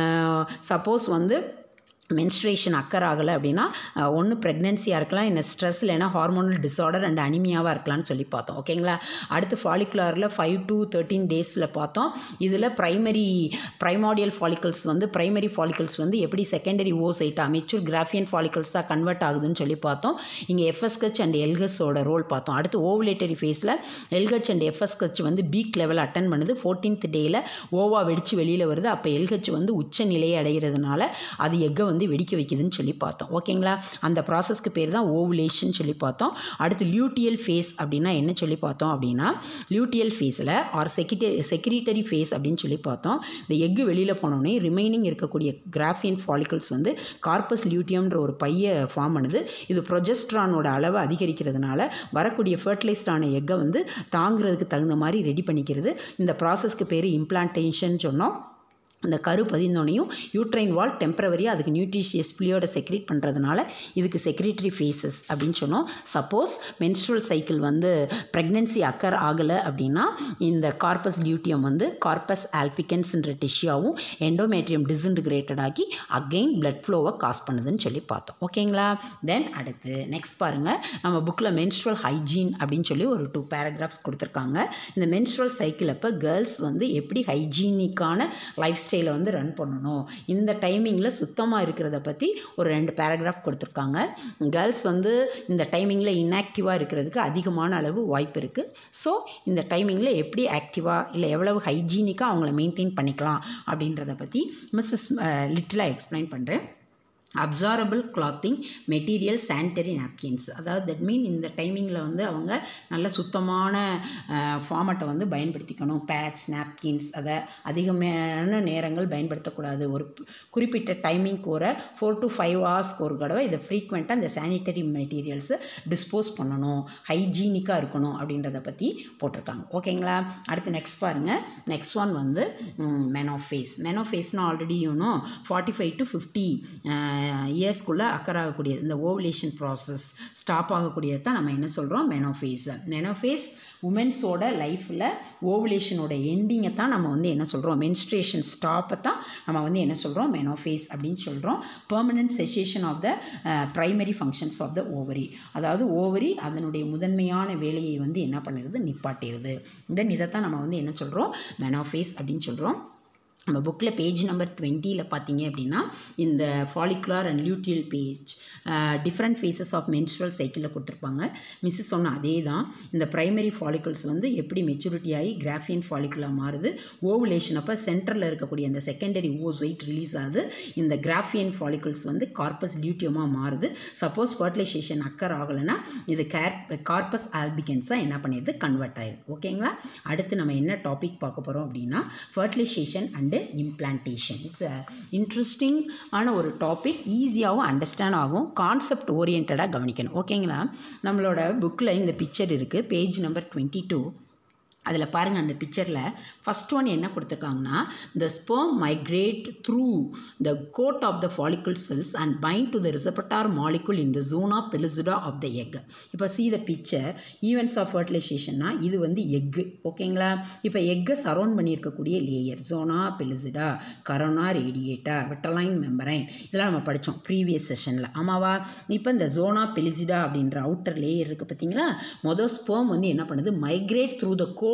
சப்போஸ் வந்து மென்ஸ்ட்ரேஷன் அக்கர் ஆகலை அப்படின்னா ஒன்று ப்ரெக்னென்சியாக இருக்கலாம் இல்லை ஸ்ட்ரெஸ் இல்லைனா ஹார்மோனல் டிஸார்டர் அண்ட் அனிமியாவாக இருக்கலாம்னு சொல்லி பார்த்தோம் ஓகேங்களா அடுத்து ஃபாலிகுலரில் ஃபைவ் டு தேர்ட்டீன் டேஸில் பார்த்தோம் இதில் ப்ரைமரி ப்ரைமாடியல் ஃபாலிகல்ஸ் வந்து ப்ரைமரி ஃபாலிகல்ஸ் வந்து எப்படி செகண்டரி ஓசைட்டாக மெச்சூர் கிராஃபியன் ஃபாலிகல்ஸாக கன்வெர்ட் ஆகுதுன்னு சொல்லி பார்த்தோம் இங்கே எஃப்எஸ்கச் அண்ட் எல்கஸோட ரோல் பார்த்தோம் அடுத்து ஓவுலேட்டரி ஃபேஸில் எல்ஹெச் அண்ட் எஃப்எஸ்கச் வந்து பீக் லெவல் அட்டன் பண்ணுது ஃபோர்டீன்த் டேயில் ஓவா வெடித்து வெளியில் வருது அப்போ எல்ஹெச் வந்து உச்ச நிலையை அடைகிறதுனால அது எக்கை வந்து வெடிக்க வைக்குதுன்னு சொல்லி பார்த்தோம் ஓகேங்களா அந்த ப்ராசஸ்க்கு பேர் தான் ஓவுலேஷன் சொல்லி பார்த்தோம் அடுத்து லியூட்டியல் ஃபேஸ் அப்படின்னா என்ன சொல்லி பார்த்தோம் அப்படின்னா லியூட்டியல் ஃபேஸில் ஆர் செக்ரிட்டரி செக்ரிட்டரி ஃபேஸ் அப்படின்னு சொல்லி பார்த்தோம் இந்த எக்கு வெளியில் போனோடனே ரிமைனிங் இருக்கக்கூடிய கிராஃபியன் ஃபாலிகல்ஸ் வந்து கார்பஸ் லியூட்டியம்ன்ற ஒரு பைய ஃபார்ம் பண்ணுது இது ப்ரொஜெஸ்ட்ரானோட அளவை அதிகரிக்கிறதுனால வரக்கூடிய ஃபர்டிலைஸ்டான எக்கை வந்து தாங்கிறதுக்கு தகுந்த மாதிரி ரெடி பண்ணிக்கிறது இந்த ப்ராசஸ்க்கு பேர் இம்ப்ளான்டேஷன் சொன்னோம் அந்த கரு பதிந்தோனையும் யூட்ரைன் வால் டெம்பரவரியாக அதுக்கு நியூட்ரிஷியஸ் புளியோட செக்ரேட் பண்ணுறதுனால இதுக்கு செக்ரேட்டரி ஃபேஸஸ் அப்படின்னு சொன்னோம் சப்போஸ் மென்ஸ்ட்ரல் சைக்கிள் வந்து ப்ரெக்னென்சி அக்கர் ஆகலை அப்படின்னா இந்த கார்பஸ் லியூட்டியம் வந்து கார்பஸ் ஆல்பிகன்ஸ்ன்ற டிஷ்யூவும் எண்டோமேட்ரியம் டிஸ்இன்டிகிரேட்டட் ஆகி அகெயின் பிளட் ஃப்ளோவை காஸ் பண்ணுதுன்னு சொல்லி பார்த்தோம் ஓகேங்களா தென் அடுத்து நெக்ஸ்ட் பாருங்கள் நம்ம புக்கில் மென்ஸ்ட்ரல் ஹைஜீன் அப்படின்னு சொல்லி ஒரு டூ பேராகிராஃப்ஸ் கொடுத்துருக்காங்க இந்த மென்ஸ்ட்ரல் சைக்கிள் அப்போ கேர்ள்ஸ் வந்து எப்படி ஹைஜீனிக்கான லைஃப் ஸ்டைலை வந்து ரன் பண்ணணும் இந்த டைமிங்கில் சுத்தமாக இருக்கிறத பற்றி ஒரு ரெண்டு பேராகிராஃப் கொடுத்துருக்காங்க கேர்ள்ஸ் வந்து இந்த டைமிங்கில் இன்ஆக்டிவாக இருக்கிறதுக்கு அதிகமான அளவு வாய்ப்பு இருக்குது ஸோ இந்த டைமிங்கில் எப்படி ஆக்டிவாக இல்லை எவ்வளவு ஹைஜீனிக்காக அவங்கள மெயின்டைன் பண்ணிக்கலாம் அப்படின்றத பற்றி மிஸ்ஸஸ் லிட்டிலாக எக்ஸ்பிளைன் பண்ணுறேன் absorbable clothing material sanitary napkins அதாவது தட் மீன் இந்த டைமிங்கில் வந்து அவங்க நல்ல சுத்தமான ஃபார்மட்டை வந்து பயன்படுத்திக்கணும் பேட்ஸ் நாப்கின்ஸ் அதை அதிகமான நேரங்கள் பயன்படுத்தக்கூடாது ஒரு குறிப்பிட்ட டைமிங்க்கு ஒரு ஃபோர் டு ஃபைவ் ஹவர்ஸ்க்கு ஒரு தடவை இதை ஃப்ரீக்வெண்ட்டாக இந்த சானிட்டரி மெட்டீரியல்ஸை டிஸ்போஸ் பண்ணணும் ஹைஜீனிக்காக இருக்கணும் அப்படின்றத பற்றி போட்டிருக்காங்க ஓகேங்களா அடுத்து நெக்ஸ்ட் பாருங்கள் நெக்ஸ்ட் ஒன் வந்து மெனோஃபேஸ் மெனோஃபேஸ்னால் ஆல்ரெடி யூனும் ஃபார்ட்டி ஃபைவ் டு ஃபிஃப்டி இயர்ஸ்க்குள்ளே அக்கர் ஆகக்கூடியது இந்த ஓவலேஷன் ப்ராசஸ் ஸ்டாப் ஆகக்கூடியது தான் நம்ம என்ன சொல்கிறோம் மெனோஃபேஸ் மெனோஃபேஸ் உமன்ஸோட லைஃப்பில் ஓவலேஷனோட எண்டிங்கை தான் நம்ம வந்து என்ன சொல்கிறோம் மென்ஸ்ட்ரேஷன் ஸ்டாப்பை தான் நம்ம வந்து என்ன சொல்கிறோம் மெனோஃபேஸ் அப்படின்னு சொல்கிறோம் permanent cessation of the primary functions of the ovary அதாவது ஓவரி அதனுடைய முதன்மையான வேலையை வந்து என்ன பண்ணிடுது நிப்பாட்டிடுது தென் இதை தான் நம்ம வந்து என்ன சொல்கிறோம் மெனோஃபேஸ் அப்படின்னு சொல்கிறோம் நம்ம புக்கில் பேஜ் நம்பர் டுவெண்ட்டியில் பார்த்தீங்க அப்படின்னா இந்த follicular and luteal phase different phases of menstrual சைக்கிளில் கொடுத்துருப்பாங்க மிஸ்ஸஸ் சொன்ன அதே தான் இந்த ப்ரைமரி ஃபாலிகல்ஸ் வந்து எப்படி மெச்சூரிட்டி ஆகி கிராஃபியன் ஃபாலிகுலாக மாறுது ஓவுலேஷன் அப்போ சென்டரில் இருக்கக்கூடிய அந்த செகண்டரி ஓசைட் ரிலீஸ் ஆகுது இந்த கிராஃபியன் ஃபாலிகல்ஸ் வந்து கார்பஸ் லியூட்டியமாக மாறுது சப்போஸ் ஃபர்டிலைசேஷன் அக்கர் ஆகலைன்னா இது கேர் கார்பஸ் ஆல்பிகன்ஸாக என்ன பண்ணிடுது கன்வெர்ட் ஆயிடுது ஓகேங்களா அடுத்து நம்ம என்ன டாபிக் பார்க்க போகிறோம் அப்படின்னா fertilization and implantation it's interesting ஆன ஒரு டாபிக் ஈஸியாகவும் அண்டர்ஸ்டாண்ட் ஆகும் கான்செப்ட் ஓரியன்டாக கவனிக்கணும் ஓகேங்களா நம்மளோட புக்கில் இந்த பிக்சர் இருக்குது பேஜ் நம்பர் டுவெண்ட்டி டூ அதில் பாருங்கள் அந்த பிக்சரில் ஃபஸ்ட் ஒன் என்ன கொடுத்துருக்காங்கன்னா the sperm migrate through the coat of the follicle cells and bind to the receptor molecule in the zona pellucida of the egg இப்போ see the picture events of ஃபர்டிலைசேஷன்னா இது வந்து எக்கு ஓகேங்களா இப்போ எக்கை surround பண்ணியிருக்கக்கூடிய layer zona pellucida corona radiata vitelline membrane இதெல்லாம் நம்ம படித்தோம் ப்ரீவியஸ் செஷனில் ஆமாவா இப்போ இந்த ஜோனா பெலிசிடா அப்படின்ற அவுட்டர் லேயர் இருக்குது பார்த்தீங்களா மொதல் ஸ்பெர்ம் வந்து என்ன பண்ணுது migrate through the coat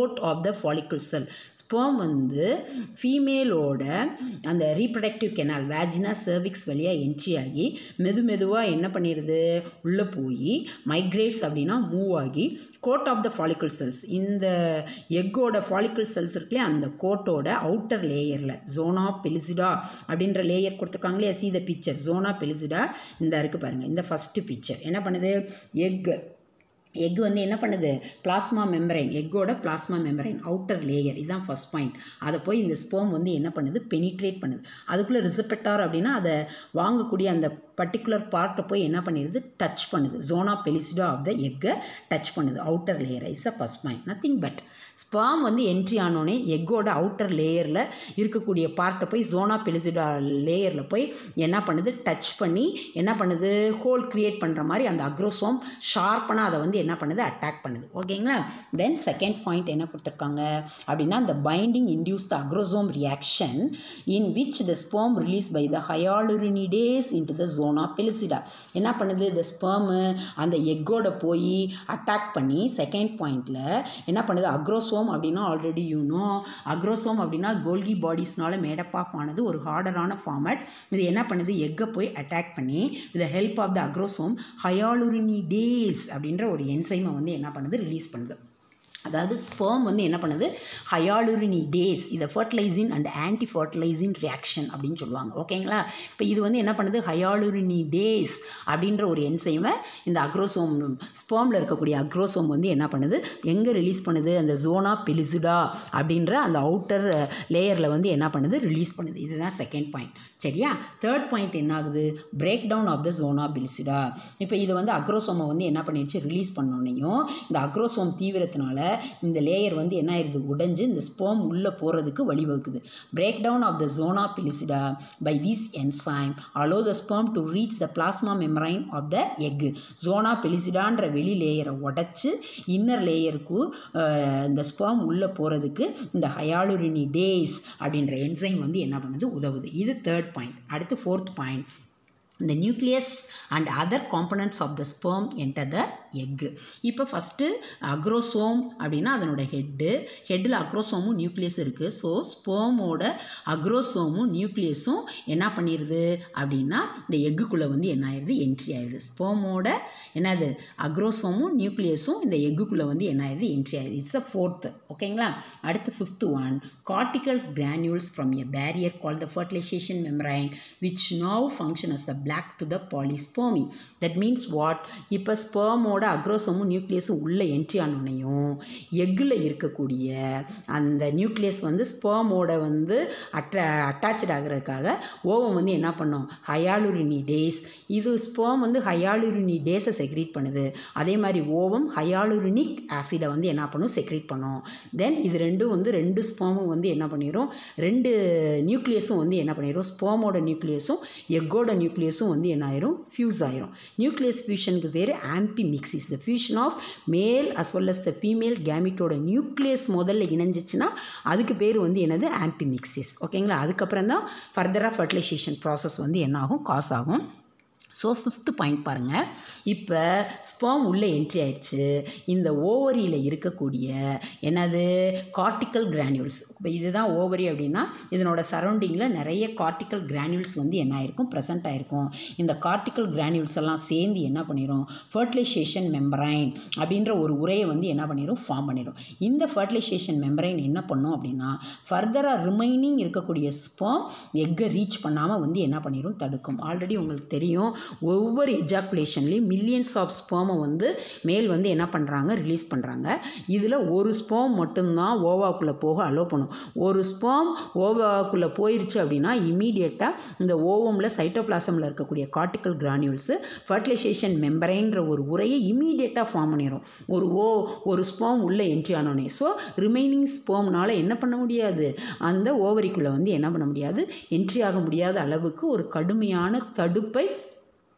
coat of the follicle cell sperm வந்து ஃபீமேலோட அந்த ரீப்ரடக்டிவ் கெனால் வேஜினா சர்விக்ஸ் வழியாக என்ட்ரி ஆகி மெது மெதுவாக என்ன பண்ணிடுது உள்ளே போய் மைக்ரேட்ஸ் அப்படின்னா மூவ் ஆகி coat of the follicle cells இந்த எக்கோட ஃபாலிக்கல் செல்ஸ் இருக்குல்லையே அந்த கோட்டோட அவுட்டர் லேயரில் ஜோனா பெலிசிடா அப்படின்ற லேயர் கொடுத்துருக்காங்களே see the picture zona pellucida இந்த இருக்குது பாருங்கள் இந்த ஃபஸ்ட்டு பிக்சர் என்ன பண்ணுது எக் எக் வந்து என்ன பண்ணுது பிளாஸ்மா மெம்பரைன் எக்கோட பிளாஸ்மா மெம்பரைன் அவுட்டர் லேயர் இதுதான் ஃபஸ்ட் பாயிண்ட் அதை போய் இந்த ஸ்போம் வந்து என்ன பண்ணுது பெனிட்ரேட் பண்ணுது அதுக்குள்ளே ரிசப்பெட்டார் அப்படின்னா அதை வாங்கக்கூடிய அந்த பர்டிகுலர் பார்ட்டை போய் என்ன பண்ணிடுது டச் பண்ணுது ஜோனா பெலிசிடா ஆஃப் த எக்கை டச் பண்ணுது outer layer is a first point nothing but sperm வந்து என்ட்ரி ஆனோடனே எக்கோட அவுட்டர் லேயரில் இருக்கக்கூடிய பார்ட்டை போய் ஜோனா பெலிசிடா லேயரில் போய் என்ன பண்ணுது டச் பண்ணி என்ன பண்ணுது ஹோல் க்ரியேட் பண்ணுற மாதிரி அந்த அக்ரோசோம் ஷார்ப்பனாக அதை வந்து என்ன பண்ணுது அட்டாக் பண்ணுது ஓகேங்களா தென் செகண்ட் பாயிண்ட் என்ன கொடுத்துருக்காங்க அப்படின்னா the binding induce the agrosome reaction in which the sperm released by the hyaluronidase into the zona pellucida என்ன பண்ணுது இந்த sperm அந்த எக்கோட போய் அட்டாக் பண்ணி செகண்ட் பாயிண்டில் என்ன பண்ணுது அக்ரோசோம் அப்படின்னா ஆல்ரெடி யூனோ அக்ரோசோம் அப்படின்னா கோல்கி பாடிஸ்னால மேடப் ஆஃப் ஆனது ஒரு ஹார்டரான ஃபார்மட் இது என்ன பண்ணுது எக்கை போய் அட்டாக் பண்ணி with help of the acrosome hyaluronidase அப்படின்ற ஒரு என்சைமை வந்து என்ன பண்ணுது ரிலீஸ் பண்ணுது அதாவது ஸ்பெர்ம் வந்து என்ன பண்ணுது ஹயாலுரினிடேஸ் இதை fertilizin and anti fertilizin reaction அப்படின்னு சொல்லுவாங்க ஓகேங்களா இப்போ இது வந்து என்ன பண்ணுது ஹயாலுரினிடேஸ் அப்படின்ற ஒரு என்சைமை இந்த அக்ரோசோம் ஸ்பெர்மில் இருக்கக்கூடிய அக்ரோசோம் வந்து என்ன பண்ணுது எங்கே ரிலீஸ் பண்ணுது அந்த ஜோனா பெலிசிடா அப்படின்ற அந்த அவுட்டர் லேயரில் வந்து என்ன பண்ணுது ரிலீஸ் பண்ணுது இதுதான் செகண்ட் பாயிண்ட் சரியா தேர்ட் பாயிண்ட் என்ன ஆகுது break down of the zona pellucida இப்போ இது வந்து அக்ரோசோமை வந்து என்ன பண்ணிடுச்சு ரிலீஸ் பண்ணோன்னையும் இந்த அக்ரோசோம் தீவிரத்தினால இந்த லேயர் வந்து என்ன ஆயிடுது உடைஞ்சு இந்த ஸ்போம் உள்ளே போகிறதுக்கு வழிவகுக்குது break down of the zona pellucida by these enzyme allow the sperm to reach the plasma membrane of the egg zona பெலிசிடான்ற வெளி லேயரை உடச்சி இன்னர் லேயருக்கு இந்த ஸ்பெர்ம் உள்ளே போகிறதுக்கு இந்த ஹயாலுரினி டேஸ் அப்படின்ற என்சைம் வந்து என்ன பண்ணுது உதவுது இது தேர்ட் பாயிண்ட் அடுத்து fourth point the nucleus and other components of the sperm enter the egg இப்போ ஃபஸ்ட்டு அக்ரோசோம் அப்படின்னா அதனோட ஹெட்டு ஹெட்டில் அக்ரோசோமும் நியூக்ளியஸ் இருக்குது ஸோ ஸ்போமோட அக்ரோசோமும் நியூக்ளியஸும் என்ன பண்ணிடுது அப்படின்னா இந்த எக்குக்குள்ளே வந்து என்ன ஆயிடுது என்ட்ரி ஆயிடுது ஸ்போமோட என்னது அக்ரோசோமும் நியூக்ளியஸும் இந்த எக்குக்குள்ளே வந்து என்ன ஆயிடுது என்ட்ரி ஆயிடுது இட்ஸ் அ ஃபோர்த்து ஓகேங்களா அடுத்து fifth one cortical granules from a barrier call the fertilization membrane which now function as the block to the polyspermy that means what இப்போ ஸ்பேமோட அக்ரோசோமும் நியூக்ளியஸும் உள்ளே என்ட்ரி ஆனோனையும் எக்கில் இருக்கக்கூடிய அந்த நியூக்ளியஸ் வந்து ஸ்பேமோட வந்து அட்ரா அட்டாச்சு ஆகிறதுக்காக ஓவம் வந்து என்ன பண்ணும் ஹயாலுரினி டேஸ் இது ஸ்பேம் வந்து ஹயாலுரினி டேஸை செக்ரீட் பண்ணுது அதே மாதிரி ஓவம் ஹயாலுரினிக் ஆசிடை வந்து என்ன பண்ணும் செக்ரீட் பண்ணும் தென் இது ரெண்டும் வந்து ரெண்டு ஸ்பேமும் வந்து என்ன பண்ணிடும் ரெண்டு நியூக்ளியஸும் வந்து என்ன பண்ணிடும் ஸ்பேமோட நியூக்ளியஸும் எக்கோட நியூக்ளியஸும் வந்து என்ன ஆயிரும் ஃபியூஸ் ஆயிரும் நியூக்ளியஸ் ஃபியூஷனுக்கு பேர் amphimixis the fusion of male as well as the female கேமிட்டோட நியூக்ளியஸ் முதல்ல இணைஞ்சிச்சுன்னா அதுக்கு பேர் வந்து என்னது ஆம்பி மிக்சிஸ் ஓகேங்களா அதுக்கப்புறம் தான் ஃபர்தராக ஃபர்டிலைசேஷன் ப்ராசஸ் வந்து என்ன ஆகும் காஸ் ஆகும் ஸோ ஃபிஃப்த்து பாயிண்ட் பாருங்கள் இப்போ ஸ்பேம் உள்ளே என்ட்ரி ஆயிடுச்சு இந்த ஓவரியில் இருக்கக்கூடிய என்னது கார்டிக்கல் கிரானியூல்ஸ் இப்போ இதுதான் ஓவரி அப்படின்னா இதனோட சரௌண்டிங்கில் நிறைய கார்டிக்கல் கிரானியூல்ஸ் வந்து என்ன ஆயிருக்கும் ப்ரெசென்ட் ஆயிருக்கும் இந்த கார்டிக்கல் கிரானியூல்ஸ் எல்லாம் சேர்ந்து என்ன பண்ணிடும் ஃபர்டிலைசேஷன் மெம்பரைன் அப்படின்ற ஒரு உரையை வந்து என்ன பண்ணிடும் ஃபார்ம் பண்ணிடும் இந்த ஃபர்டிலைசேஷன் மெம்பரைன் என்ன பண்ணும் அப்படின்னா ஃபர்தராக ரிமைனிங் இருக்கக்கூடிய ஸ்பேம் எக்கை ரீச் பண்ணாமல் வந்து என்ன பண்ணிடும் தடுக்கும் ஆல்ரெடி உங்களுக்கு தெரியும் ஒவ்வொரு எஜாக்குலேஷன்லேயும் மில்லியன்ஸ் ஆஃப் ஸ்பேமை வந்து மேல் வந்து என்ன பண்ணுறாங்க ரிலீஸ் பண்ணுறாங்க இதில் ஒரு ஸ்பேம் மட்டும்தான் ஓவாக்குள்ளே போக அலோவ் பண்ணும் ஒரு ஸ்பேம் ஓவாக்குள்ளே போயிருச்சு அப்படின்னா இமீடியட்டாக இந்த ஓவமில் சைட்டோபிளாசமில் இருக்கக்கூடிய கார்டிக்கல் கிரானியூல்ஸு ஃபர்டிலைசேஷன் மெம்பரைன்ற ஒரு உரையை இமீடியட்டாக ஃபார்ம் பண்ணிடும் ஒரு ஓ ஒரு ஸ்பேம் உள்ளே என்ட்ரி ஆனோடனே ஸோ ரிமைனிங் ஸ்பேம்னால் என்ன பண்ண முடியாது அந்த ஓவரிக்குள்ளே வந்து என்ன பண்ண முடியாது என்ட்ரி ஆக முடியாத அளவுக்கு ஒரு கடுமையான தடுப்பை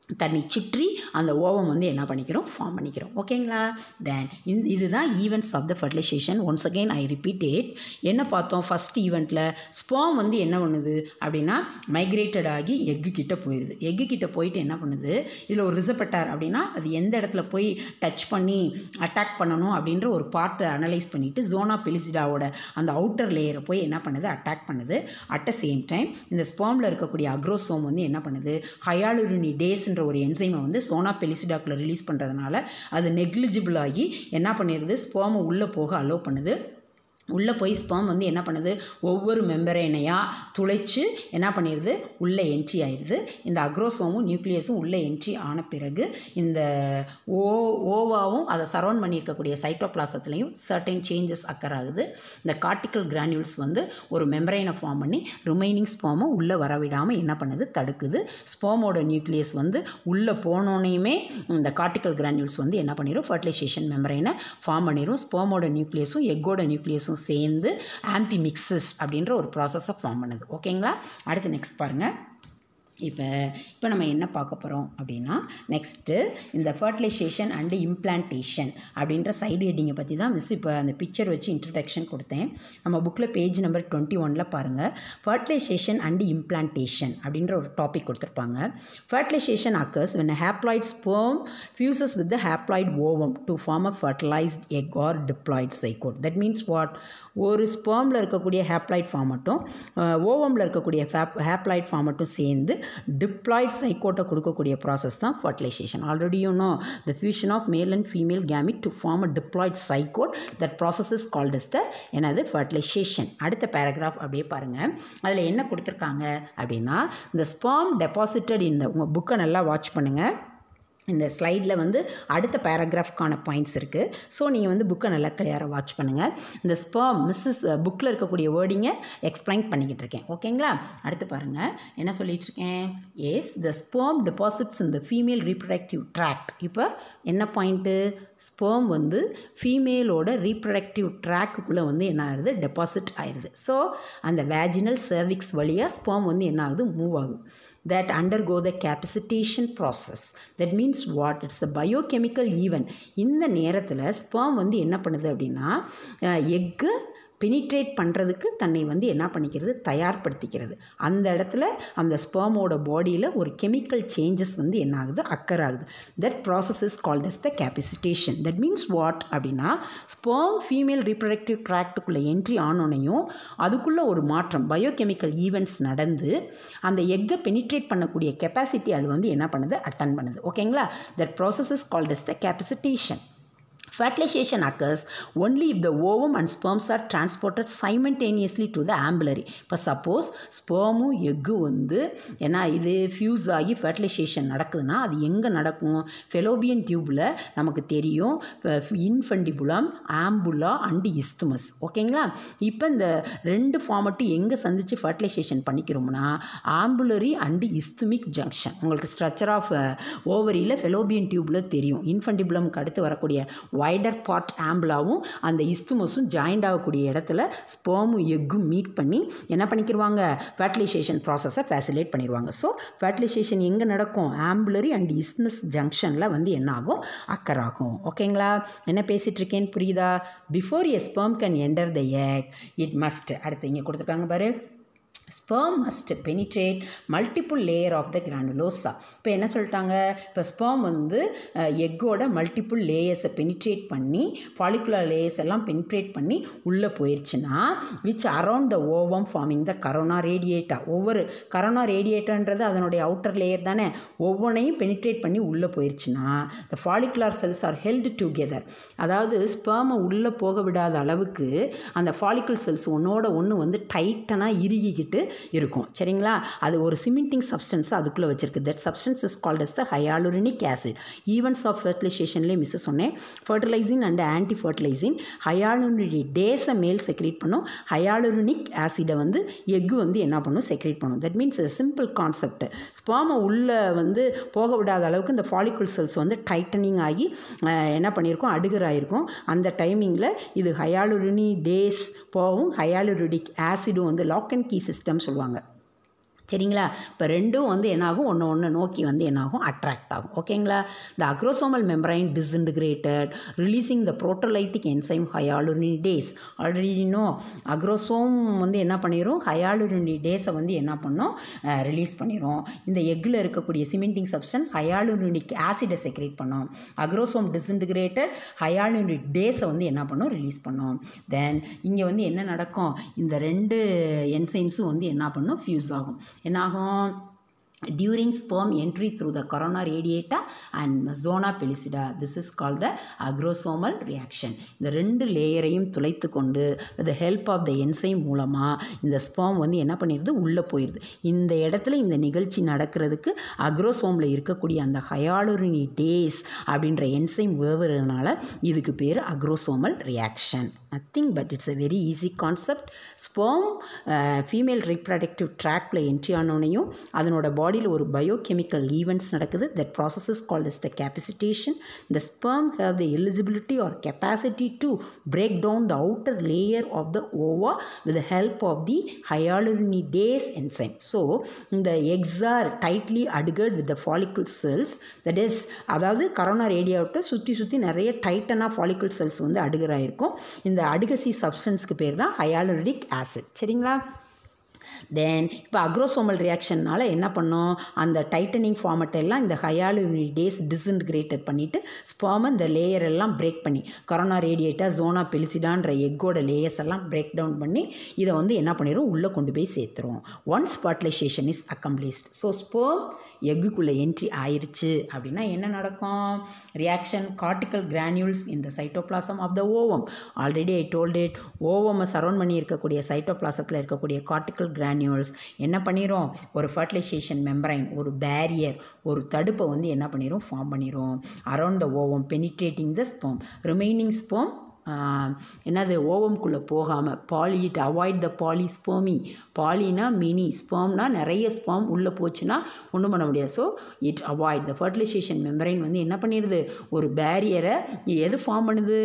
தன்னை சுற்றி அந்த ஓவம் வந்து என்ன பண்ணிக்கிறோம் ஃபார்ம் பண்ணிக்கிறோம் ஓகேங்களா தென் இந் இதுதான் events of the fertilization once again I repeat it என்ன பார்த்தோம் ஃபஸ்ட் ஈவெண்ட்டில் ஸ்பாம் வந்து என்ன பண்ணுது அப்படின்னா மைக்ரேட்டட் ஆகி எக்கு கிட்ட போயிடுது எக்கு கிட்ட போயிட்டு என்ன பண்ணுது இதில் ஒரு ரிசப்பட்டார் அப்படின்னா அது எந்த இடத்துல போய் டச் பண்ணி அட்டாக் பண்ணணும் அப்படின்ற ஒரு பார்ட்டை அனலைஸ் பண்ணிவிட்டு ஜோனா பெலிசிடாவோட அந்த அவுட்டர் லேயரை போய் என்ன பண்ணுது அட்டாக் பண்ணுது அட் த சேம் டைம் இந்த ஸ்பாமில் இருக்கக்கூடிய அக்ரோசோம் வந்து என்ன பண்ணுது ஹயாலுரினி டேஸ்ன்ற ஒரு என்சைமை வந்து சோனா பெலிசிடாக்கில் ரிலீஸ் பண்ணுறதுனால அது நெக்லிஜிபிள் ஆகி என்ன பண்ணிடுது ஸ்போமை உள்ளே போக அலோவ் பண்ணுது உள்ளே போய் ஸ்பாம் வந்து என்ன பண்ணுது ஒவ்வொரு மெம்பரேனையாக துளைச்சு என்ன பண்ணிடுது உள்ளே என்ட்ரி ஆயிடுது இந்த அக்ரோசோமும் நியூக்ளியஸும் உள்ளே என்ட்ரி ஆன பிறகு இந்த ஓ ஓவாவும் அதை சரௌண்ட் பண்ணியிருக்கக்கூடிய சைட்டோபிளாசத்துலேயும் சர்டைன் சேஞ்சஸ் அக்கர் ஆகுது இந்த கார்டிக்கல் கிரானியூல்ஸ் வந்து ஒரு மெம்பரைனை ஃபார்ம் பண்ணி ரிமைனிங் ஸ்பாமை உள்ளே வரவிடாமல் என்ன பண்ணுது தடுக்குது ஸ்பாமோட நியூக்ளியஸ் வந்து உள்ளே போனோனையுமே இந்த கார்டிக்கல் கிரானியூல்ஸ் வந்து என்ன பண்ணிடும் ஃபர்டிலைசேஷன் மெம்பரைனை ஃபார்ம் பண்ணிடும் ஸ்போமோட நியூக்ளியஸும் எக்கோட நியூக்ளியஸும் சேர்ந்து ஆம்பி மிக்சஸ் அப்படின்ற ஒரு ப்ராசஸை ஃபார்ம் பண்ணுது ஓகேங்களா அடுத்து நெக்ஸ்ட் பாருங்கள் இப்போ இப்போ நம்ம என்ன பார்க்க போகிறோம் அப்படின்னா நெக்ஸ்ட்டு இந்த ஃபர்டிலைசேஷன் அண்டு இம்ப்ளான்டேஷன் அப்படின்ற சைடு ஹெட்டிங்கை பற்றி தான் மிஸ் இப்போ அந்த பிக்சர் வச்சு இன்ட்ரடக்ஷன் கொடுத்தேன் நம்ம புக்கில் பேஜ் நம்பர் டுவெண்ட்டி ஒனில் பாருங்கள் ஃபர்டிலைசேஷன் அண்டு இம்ப்ளான்டேஷன் அப்படின்ற ஒரு டாபிக் கொடுத்துருப்பாங்க fertilization occurs when a haploid sperm fuses with the haploid ovum to form a fertilized egg or diploid zygote that means what ஒரு ஸ்பேமில் இருக்கக்கூடிய ஹேப்ளாய்ட் ஃபார்மட்டும் ஓவமில் இருக்கக்கூடிய ஃபேப் ஹேப்ளாய்ட் ஃபார்மட்டும் சேர்ந்து diploid சைக்கோட்டை கொடுக்கக்கூடிய ப்ராசஸ் தான் fertilization already you know the fusion of male and female gamete to form a diploid zygote that process is called is the என்னது fertilization அடுத்த paragraph அப்படியே பாருங்கள் அதில் என்ன கொடுத்துருக்காங்க அப்படின்னா இந்த ஸ்பேம் டெபாசிட்டட் இந்த உங்கள் புக்கை நல்லா வாட்ச் பண்ணுங்கள் இந்த ஸ்லைடில் வந்து அடுத்த பேராகிராஃப்க்கான பாயிண்ட்ஸ் இருக்குது ஸோ நீங்கள் வந்து புக்கை நல்லா கிளியராக வாட்ச் பண்ணுங்கள் இந்த ஸ்பேம் மிஸ்ஸஸ் புக்கில் இருக்கக்கூடிய வேர்டிங்கை எக்ஸ்பிளைன் பண்ணிக்கிட்டு இருக்கேன் ஓகேங்களா அடுத்து பாருங்கள் என்ன சொல்லிட்டு இருக்கேன் எஸ் த ஸ்பேம் டெபாசிட்ஸ் இந்த ஃபீமேல் ரீப்ரடக்டிவ் ட்ராக்ட் இப்போ என்ன பாயிண்ட்டு ஸ்பேம் வந்து ஃபீமேலோட ரீப்ரடக்டிவ் ட்ராக்குக்குள்ளே வந்து என்ன ஆகுது டெபாசிட் ஆயிடுது ஸோ அந்த வேஜினல் சர்விக்ஸ் வழியாக ஸ்பேம் வந்து என்ன ஆகுது மூவ் ஆகுது that undergo the capacitation process that means what it's a biochemical event இந்த நேரத்தில் ஸ்பேம் வந்து என்ன பண்ணுது அப்படின்னா எக்கு பெனிட்ரேட் பண்ணுறதுக்கு தன்னை வந்து என்ன பண்ணிக்கிறது தயார்படுத்திக்கிறது அந்த இடத்துல அந்த ஸ்பேமோட பாடியில் ஒரு கெமிக்கல் சேஞ்சஸ் வந்து என்ன ஆகுது அக்கர் ஆகுது that process is called as the capacitation that means what அப்படின்னா ஸ்பேம் ஃபீமேல் ரீப்ரடக்டிவ் ட்ராக்டுக்குள்ளே என்ட்ரி ஆனோனையும் அதுக்குள்ளே ஒரு மாற்றம் பயோகெமிக்கல் ஈவெண்ட்ஸ் நடந்து அந்த எக்கை பெனிட்ரேட் பண்ணக்கூடிய கெப்பாசிட்டி அது வந்து என்ன பண்ணுது அட்டன் பண்ணுது ஓகேங்களா that process is called as the capacitation Fertilization occurs only if the ovum and sperms are transported simultaneously to the ambulary. இப்போ சப்போஸ் ஸ்பேமும் எக்கு வந்து ஏன்னா இது ஃபியூஸ் ஆகி ஃபர்டிலைசேஷன் நடக்குதுன்னா அது எங்கே நடக்கும் ஃபெலோபியன் டியூப்பில் நமக்கு தெரியும் இன்ஃபண்டிபுலம் ஆம்புலா அண்டு இஸ்துமஸ் ஓகேங்களா இப்போ இந்த ரெண்டு ஃபார்மட்டும் எங்கே சந்தித்து ஃபர்டிலைசேஷன் பண்ணிக்கிறோம்னா ஆம்புலரி அண்டு இஸ்துமிக் ஜங்ஷன் உங்களுக்கு ஸ்ட்ரக்சர் ஆஃப் ஓவரியில் ஃபெலோபியன் டியூப்பில் தெரியும் இன்ஃபண்டிபுலம்க்கு அடுத்து வரக்கூடிய வைடர் பார்ட் ஆம்பிளாவும் அந்த இஸ்துமஸும் ஜாயிண்ட் ஆகக்கூடிய இடத்துல ஸ்பேமும் எக்கும் மீட் பண்ணி என்ன பண்ணிக்கிடுவாங்க ஃபர்டிலைசேஷன் ப்ராசஸை ஃபேசிலேட் பண்ணிடுவாங்க ஸோ ஃபர்டிலைசேஷன் எங்கே நடக்கும் ஆம்புலரி அண்ட் இஸ்மஸ் ஜங்ஷனில் வந்து என்ன ஆகும் அக்கர் ஆகும் ஓகேங்களா என்ன பேசிகிட்டு இருக்கேன்னு புரியுதா before a sperm can enter the egg it must அடுத்து இங்கே கொடுத்துருக்காங்க பாரு sperm must penetrate multiple layer of the granulosa இப்போ என்ன சொல்லிட்டாங்க இப்போ ஸ்பேம் வந்து எக்கோட மல்டிப்புள் லேயர்ஸை பெனிட்ரேட் பண்ணி ஃபாலிகுலர் லேயர்ஸ் எல்லாம் பெனிட்ரேட் பண்ணி உள்ளே போயிடுச்சுன்னா which around the ovum forming the corona radiata ஒவ்வொரு கரோனா ரேடியேட்டான்றது அதனுடைய அவுட்டர் லேயர் தானே ஒவ்வொன்றையும் பெனிட்ரேட் பண்ணி உள்ளே போயிடுச்சுன்னா the follicular cells are held together அதாவது ஸ்பேமை உள்ளே போக விடாத அளவுக்கு அந்த ஃபாலிகுல் செல்ஸ் ஒன்றோட ஒன்று வந்து டைட்டனாக இறுகிக்கிட்டு இருக்கும் சரிங்களா அது ஒரு சிமெண்டிங் சப்ஸ்டன்ஸ் அதுக்குள்ளே வச்சிருக்கு that substance is called as the hyaluronic acid events of ஃபர்டிலைசேஷன்லேயே மிஸ் சொன்னேன் ஃபர்டிலைசிங் அண்ட் ஆன்டி ஃபர்டிலைசிங் ஹயாலுரினி டேஸை மேல் செக்ரேட் பண்ணும் ஹயாலுரினிக் ஆசிடை வந்து எக்கு வந்து என்ன பண்ணும் செக்ரேட் பண்ணும் தட் மீன்ஸ் சிம்பிள் கான்செப்ட் ஸ்பாமை உள்ளே வந்து போக விடாத அளவுக்கு இந்த ஃபாலிகுல் செல்ஸ் வந்து டைட்டனிங் ஆகி என்ன பண்ணியிருக்கோம் அடுகராயிருக்கும் அந்த டைமிங்கில் இது ஹயாலுரினி டேஸ் போகும் ஹயாலுரிடிக் ஆசிடும் வந்து லாக் அண்ட் கீ சிஸ்டம் சொல்லுவாங்க சரிங்களா இப்போ ரெண்டும் வந்து என்னாகும் ஒன்று ஒன்று நோக்கி வந்து என்னாகும் அட்ராக்ட் ஆகும் ஓகேங்களா the acrosomal membrane disintegrated releasing the proteolytic enzyme hyaluronidase already இன்னும் அக்ரோசோம் வந்து என்ன பண்ணிடும் ஹயாலுரினிடேஸை வந்து என்ன பண்ணும் ரிலீஸ் பண்ணிடும் இந்த எக்கில் இருக்கக்கூடிய சிமெண்டிங் சப்ஸ்டன் ஹயாலுரினிக் ஆசிடை செக்ரேட் பண்ணும் அக்ரோசோம் டிஸ்இன்டிகிரேட்டட் ஹயாலுரினிக் டேஸை வந்து என்ன பண்ணும் ரிலீஸ் பண்ணும் தென் இங்கே வந்து என்ன நடக்கும் இந்த ரெண்டு என்சைம்ஸும் வந்து என்ன பண்ணும் ஃபியூஸ் ஆகும் என்னாகும் during sperm entry through the corona radiata and zona pellucida this is called the agrosomal reaction இந்த ரெண்டு லேயரையும் துளைத்து கொண்டு with the help of the enzyme மூலமாக இந்த ஸ்பெர்ம் வந்து என்ன பண்ணிடுது உள்ளே போயிடுது இந்த இடத்துல இந்த நிகழ்ச்சி நடக்கிறதுக்கு அக்ரோசோமில் இருக்கக்கூடிய அந்த ஹயாலுரினி டேஸ் அப்படின்ற என்சைம் வேவுறதுனால இதுக்கு பேர் acrosomal reaction nothing but it's a very easy concept sperm female reproductive ட்ராக்ல என்ட்ரி ஆனோனையும் அதனோட பாடியில் ஒரு பயோகெமிக்கல் ஈவெண்ட்ஸ் நடக்குது that process is called is the capacitation the sperm have the eligibility or capacity to break down the outer layer of the ova with help of the hyaluronidase enzyme so இந்த eggs are tightly attached with the follicle cells that is அதாவது corona ரேடியாவிட்ட சுற்றி சுற்றி நிறைய டைட்டனாக follicle cells வந்து அடுகராயிருக்கும் இந்த அடுகசி சப்ஸ்டன்ஸ்க்கு பேர் தான் ஹயாலுரிக் ஆசிட் சரிங்களா தென் இப்போ அக்ரோசோமல் ரியாக்ஷன்னால என்ன பண்ணோம் அந்த டைட்டனிங் ஃபார்மட் எல்லாம் இந்த ஹயாலுனிடேஸ் டிஸ்இன்டிகிரேட்டட் பண்ணிவிட்டு ஸ்பாம் இந்த லேயர் எல்லாம் பிரேக் பண்ணி கொரோனா ரேடியேட்டா ஜோனா பெலிசிடான்ற எக்கோட லேயர்ஸ் எல்லாம் பிரேக் டவுன் பண்ணி இதை வந்து என்ன பண்ணிடும் உள்ளே கொண்டு போய் சேர்த்துருவோம் once fertilization is accomplished so sperm எக்குக்குள்ளே என்ட்ரி ஆயிருச்சு அப்படின்னா என்ன நடக்கும் ரியாக்ஷன் கார்டிக்கல் கிரானியூல்ஸ் இந்த cytoplasm of the ovum already I told it ஓவமை சரௌண்ட் பண்ணி இருக்கக்கூடிய சைட்டோபிளாசத்தில் இருக்கக்கூடிய கார்டிக்கல் கிரானியூல்ஸ் என்ன பண்ணிரும் ஒரு ஃபர்டிலைசேஷன் மெம்பரைன் ஒரு பேரியர் ஒரு தடுப்பை வந்து என்ன பண்ணிரும் ஃபார்ம் பண்ணிரும் around the ovum penetrating the sperm remaining sperm என்னது ஓவம்குள்ளே போகாமல் poly it avoid the polyspermy பாலினா மினி ஸ்பேம்னா நிறைய ஸ்பேம் உள்ளே போச்சுன்னா ஒன்றும் பண்ண முடியாது so it avoid the fertilization membrane வந்து என்ன பண்ணிடுது ஒரு பேரியரை எது ஃபார்ம் பண்ணுது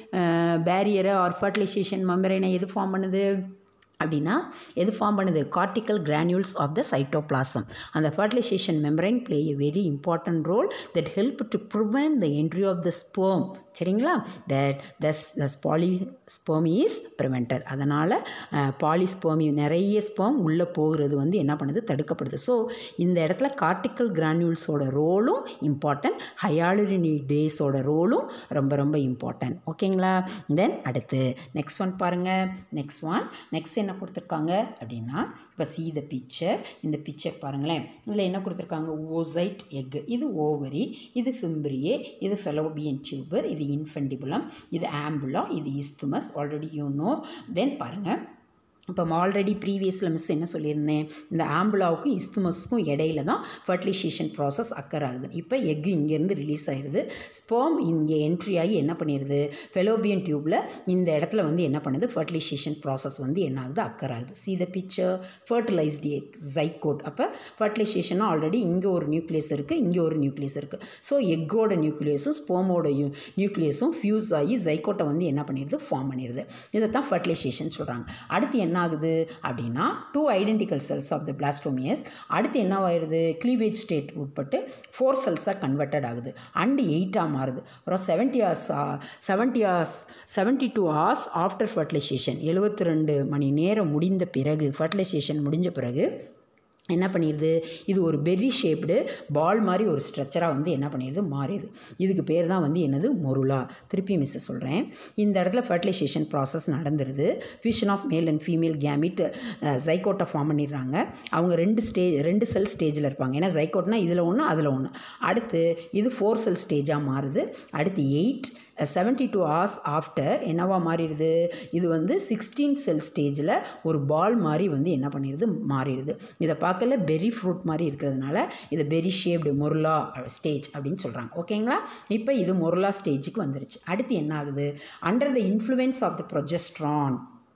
பேரியரை ஆர் ஃபர்டிலைசேஷன் மெம்பரைனை எது ஃபார்ம் பண்ணுது அப்படின்னா எது ஃபார்ம் பண்ணுது cortical granules of the cytoplasm அந்த fertilization membrane play a very important role that help to prevent the entry of the sperm சரிங்களா that thus thus polyspermy is prevented அதனால் polyspermy நிறைய ஸ்போம் உள்ளே போகிறது வந்து என்ன பண்ணுது தடுக்கப்படுது ஸோ இந்த இடத்துல கார்டிக்கல் கிரானியூல்ஸோட ரோலும் இம்பார்ட்டன்ட் ஹயாலுரினி டேஸோட ரோலும் ரொம்ப ரொம்ப இம்பார்ட்டன்ட் ஓகேங்களா தென் அடுத்து நெக்ஸ்ட் ஒன் பாருங்கள் நெக்ஸ்ட் ஒன் நெக்ஸ்ட் என்ன கொடுத்துருக்காங்க அப்படின்னா இப்போ சி த பிக்சர் இந்த பிக்சர் பாருங்களேன் இதில் என்ன கொடுத்துருக்காங்க ஓசைட் எக் இது ஓவரி இது ஃபிம்பிரியே இது ஃபெலோபியன் டியூபர் இது இன்ஃபென்டிபுலம் இது ஆம்புலா இது isthmus already you know then பாருங்கள் இப்போ ஆல்ரெடி ப்ரீவியஸில் மிஸ் என்ன சொல்லியிருந்தேன் இந்த ஆம்புலாவுக்கும் இஸ்துமஸ்க்கும் இடையில தான் ஃபர்டிலைசேஷன் ப்ராசஸ் அக்கர் ஆகுது இப்போ எக் இங்கேருந்து ரிலீஸ் ஆயிடுது ஸ்போம் இங்கே என்ட்ரி ஆகி என்ன பண்ணிடுது ஃபெலோபியன் டியூப்பில் இந்த இடத்துல வந்து என்ன பண்ணுது ஃபர்டிலைசேஷன் ப்ராசஸ் வந்து என்ன ஆகுது அக்கர் ஆகுது see the picture fertilized egg zygote அப்போ ஃபர்டிலைசேஷன் ஆல்ரெடி இங்கே ஒரு நியூக்ளியஸ் இருக்குது இங்கே ஒரு நியூக்ளியஸ் இருக்குது ஸோ எக்கோட நியூக்ளியஸும் ஸ்போமோட நியூக்ளியஸும் ஃபியூஸ் ஆகி ஜைக்கோட்டை வந்து என்ன பண்ணிடுது ஃபார்ம் பண்ணிடுது இதை தான் ஃபர்டிலைசேஷன் சொல்கிறாங்க அடுத்து என்ன ஆகுது அப்படின்னா two identical cells of the blastomeres அடுத்து என்ன ஆயிடுது க்ளீவேஜ் ஸ்டேட் உட்பட்டு ஃபோர் செல்ஸாக கன்வெர்ட்டட் ஆகுது அண்டு எயிட்டாக மாறுது அப்புறம் seventy hours seventy hours seventy two hours after fertilization எழுபத்தி ரெண்டு மணி நேரம் முடிந்த பிறகு ஃபர்டிலைசேஷன் முடிஞ்ச பிறகு என்ன பண்ணிடுது இது ஒரு பெரி ஷேப்டு பால் மாதிரி ஒரு ஸ்ட்ரக்சராக வந்து என்ன பண்ணிடுது மாறிடுது இதுக்கு பேர் தான் வந்து என்னது மொருலா திருப்பி மிஸ் சொல்கிறேன் இந்த இடத்துல ஃபர்டிலைசேஷன் ப்ராசஸ் நடந்துருது fusion of male and female gamete ஜைக்கோட்டை ஃபார்ம் பண்ணிடுறாங்க அவங்க ரெண்டு ஸ்டேஜ் ரெண்டு செல் ஸ்டேஜில் இருப்பாங்க ஏன்னா ஜைக்கோட்னா இதில் ஒன்று அதில் ஒன்று அடுத்து இது ஃபோர் செல் ஸ்டேஜாக மாறுது அடுத்து eight seventy two hours after என்னவா மாறிடுது இது வந்து சிக்ஸ்டீன் செல் ஸ்டேஜில் ஒரு பால் மாதிரி வந்து என்ன பண்ணிடுது மாறிடுது இதை பார்க்கல பெரி ஃப்ரூட் மாதிரி இருக்கிறதுனால இதை பெரி ஷேப்டு மொருலா ஸ்டேஜ் அப்படின்னு சொல்கிறாங்க ஓகேங்களா இப்போ இது மொருலா ஸ்டேஜுக்கு வந்துருச்சு அடுத்து என்ன ஆகுது under the influence of the progesterone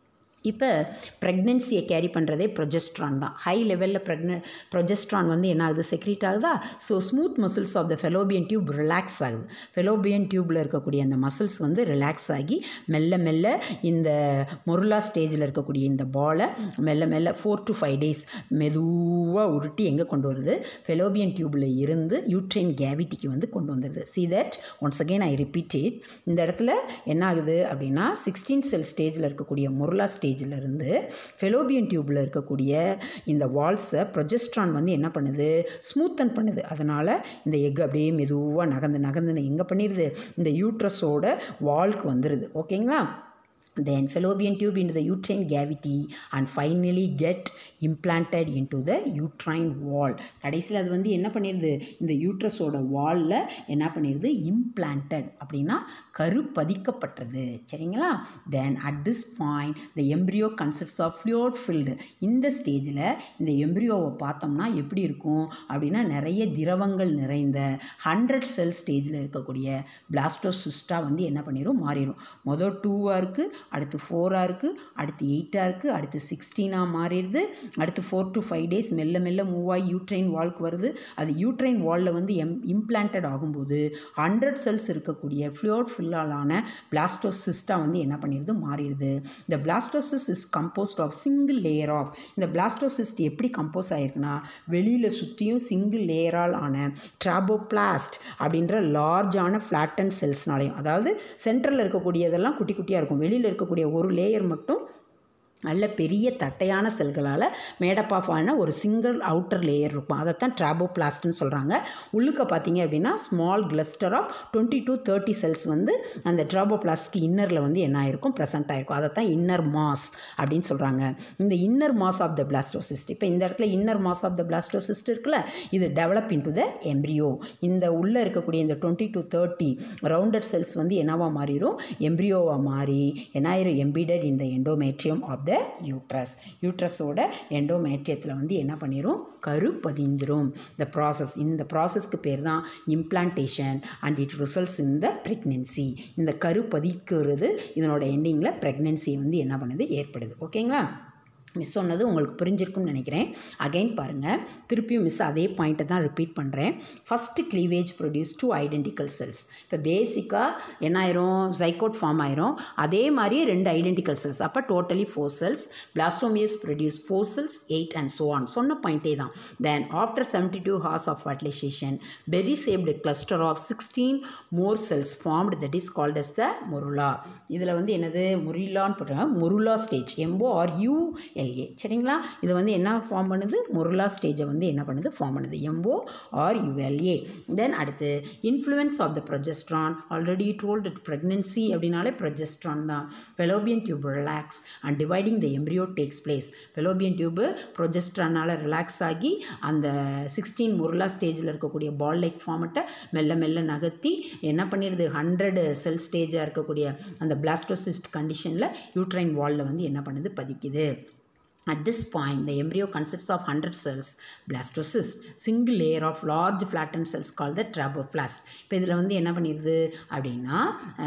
இப்போ ப்ரெக்னென்சியை கேரி பண்ணுறதே ப்ரொஜெஸ்ட்ரான் தான் ஹை லெவலில் ப்ரெக்ன ப்ரொஜெஸ்ட்ரான் வந்து என்ன ஆகுது செக்ரீட் ஆகுதா so smooth muscles of the fallopian tube relax ஆகுது ஃபெலோபியன் டியூப்பில் இருக்கக்கூடிய அந்த மசில்ஸ் வந்து ரிலாக்ஸ் ஆகி மெல்ல மெல்ல இந்த மொருலா ஸ்டேஜில் இருக்கக்கூடிய இந்த பாலை மெல்ல மெல்ல ஃபோர் டு ஃபைவ் டேஸ் மெதுவாக உருட்டி எங்கே கொண்டு வருது ஃபெலோபியன் டியூப்பில் இருந்து யூட்ரைன் கேவிட்டிக்கு வந்து கொண்டு வந்துடுது see that once again I repeat it இந்த இடத்துல என்ன ஆகுது அப்படின்னா சிக்ஸ்டீன் செல் ஸ்டேஜில் இருக்கக்கூடிய முர்லா ஸ்டேஜில் இருந்து ஃபெலோபியன் டியூப்பில் இருக்கக்கூடிய இந்த வால்ஸை ப்ரொஜெஸ்ட்ரான் வந்து என்ன பண்ணுது ஸ்மூத்தன் பண்ணுது அதனால் இந்த எக் அப்படியே மெதுவாக நகர்ந்து நகர்ந்து எங்கே பண்ணிடுது இந்த யூட்ரஸோட வால்க்கு வந்துடுது ஓகேங்களா then fallopian tube into the uterine cavity and finally get implanted into the uterine wall கடைசியில் அது வந்து என்ன பண்ணிடுது இந்த யூட்ரஸோட வாலில் என்ன பண்ணிடுது implanted அப்படின்னா கரு பதிக்கப்பட்டது சரிங்களா then at this point the embryo consists of fluid filled இந்த ஸ்டேஜில் இந்த எம்ப்ரியோவை பார்த்தோம்னா எப்படி இருக்கும் அப்படின்னா நிறைய திரவங்கள் நிறைந்த ஹண்ட்ரட் செல் ஸ்டேஜில் இருக்கக்கூடிய பிளாஸ்டோசிஸ்டா வந்து என்ன பண்ணிடும் மாறிடும் மொதல் டூவாக இருக்குது அடுத்து ஃபோராக இருக்குது அடுத்து எயிட்டாக இருக்குது அடுத்து சிக்ஸ்டீனாக மாறிடுது அடுத்து ஃபோர் டு ஃபைவ் டேஸ் மெல்ல மெல்ல மூவ் ஆகி யூட்ரைன் வால்க்கு வருது அது யூட்ரைன் வாலில் வந்து எம் இம்ப்ளான்டட் ஆகும்போது ஹண்ட்ரட் செல்ஸ் இருக்கக்கூடிய ஃப்ளூட் ஃபில்லாலான பிளாஸ்டோசிஸ்டாக வந்து என்ன பண்ணிடுது மாறிடுது இந்த blastocyst is composed of single layer of இந்த பிளாஸ்டோசிஸ்ட் எப்படி கம்போஸ் ஆகிருக்குன்னா வெளியில் சுற்றியும் சிங்கிள் லேயரால் ஆன ட்ராபோபிளாஸ்ட் அப்படின்ற லார்ஜான ஃப்ளாட்டன் செல்ஸ்னாலையும் அதாவது சென்டரில் இருக்கக்கூடியதெல்லாம் குட்டி குட்டியாக இருக்கும் வெளியில் இருக்கக்கூடிய ஒரு லேயர் மட்டும் நல்ல பெரிய தட்டையான செல்களால் மேடப் ஆஃப் ஆன ஒரு சிங்கிள் அவுட்டர் லேயர் இருக்கும் அதைத்தான் ட்ராபோபிளாஸ்ட்னு சொல்கிறாங்க உள்ளுக்க பார்த்தீங்க அப்படின்னா small cluster of twenty to thirty cells வந்து அந்த ட்ராபோபிளாஸ்ட்க்கு இன்னரில் வந்து என்ன ஆயிருக்கும் ப்ரெசென்ட் ஆயிருக்கும் அதைத்தான் இன்னர் மாஸ் அப்படின்னு சொல்கிறாங்க இந்த inner mass of the blastocyst இப்போ இந்த இடத்துல inner mass of the blastocyst இருக்குல்ல இது develop into the embryo இந்த உள்ளே இருக்கக்கூடிய இந்த twenty to thirty rounded cells வந்து என்னவா மாறிடும் எம்ப்ரியோவாக மாறி என்ன ஆயிரும் embedded in the endometrium of the uterus யூட்ரஸோட எண்டோமேட்ரியத்தில் வந்து என்ன பண்ணிடும் கரு பதிந்துரும் இந்த ப்ராசஸ் இந்த ப்ராசஸ்க்கு பேர் தான் implantation and it results in the pregnancy இந்த கரு பதிக்கிறது இதனோட எண்டிங்கில் ப்ரெக்னென்சி வந்து என்ன பண்ணுது ஏற்படுது ஓகேங்களா மிஸ் சொன்னது உங்களுக்கு புரிஞ்சிருக்கும்னு நினைக்கிறேன் அகைன் பாருங்கள் திருப்பியும் மிஸ் அதே பாயிண்ட்டை தான் ரிப்பீட் பண்ணுறேன் first cleavage produce two identical cells இப்போ பேசிக்காக என்ன ஆயிரும் ஜைகோட் ஃபார்ம் ஆயிரும் அதே மாதிரி ரெண்டு ஐடென்டிக்கல் செல்ஸ் அப்போ totally four cells blastomeres produce four cells eight and so on சொன்ன பாயிண்டே தான் then after seventy two hours of fertilization berry shaped cluster of sixteen more cells formed that is called as the morula இதில் வந்து என்னது முரிலான்னு போட்டாங்க morula stage M O R U L A சரிங்களா இது வந்து என்ன ஃபார்ம் பண்ணுது முருலா ஸ்டேஜை வந்து என்ன பண்ணுது ஃபார்ம் பண்ணுது எம்போ ஆர் யூஎல்ஏ தென் அடுத்து influence of the progesterone already told pregnancy அப்படின்னாலே ப்ரொஜெஸ்ட்ரான் தான் fallopian tube relax and dividing the embryo takes place fallopian tube ப்ரொஜெஸ்ட்ரானால் ரிலாக்ஸ் ஆகி அந்த சிக்ஸ்டீன் முருலா ஸ்டேஜில் இருக்கக்கூடிய பால் லைக் ஃபார்மெட்டை மெல்ல மெல்ல நகர்த்தி என்ன பண்ணிடுது ஹண்ட்ரட் செல் ஸ்டேஜாக இருக்கக்கூடிய அந்த பிளாஸ்டோசிஸ்ட் கண்டிஷனில் யூட்ரைன் வாலில் வந்து என்ன பண்ணுது பதிக்குது At this point, the embryo consists of 100 cells, blastocyst, single layer of large flattened cells called the traboplast. இப்போ இதில் வந்து என்ன பண்ணிடுது அப்படின்னா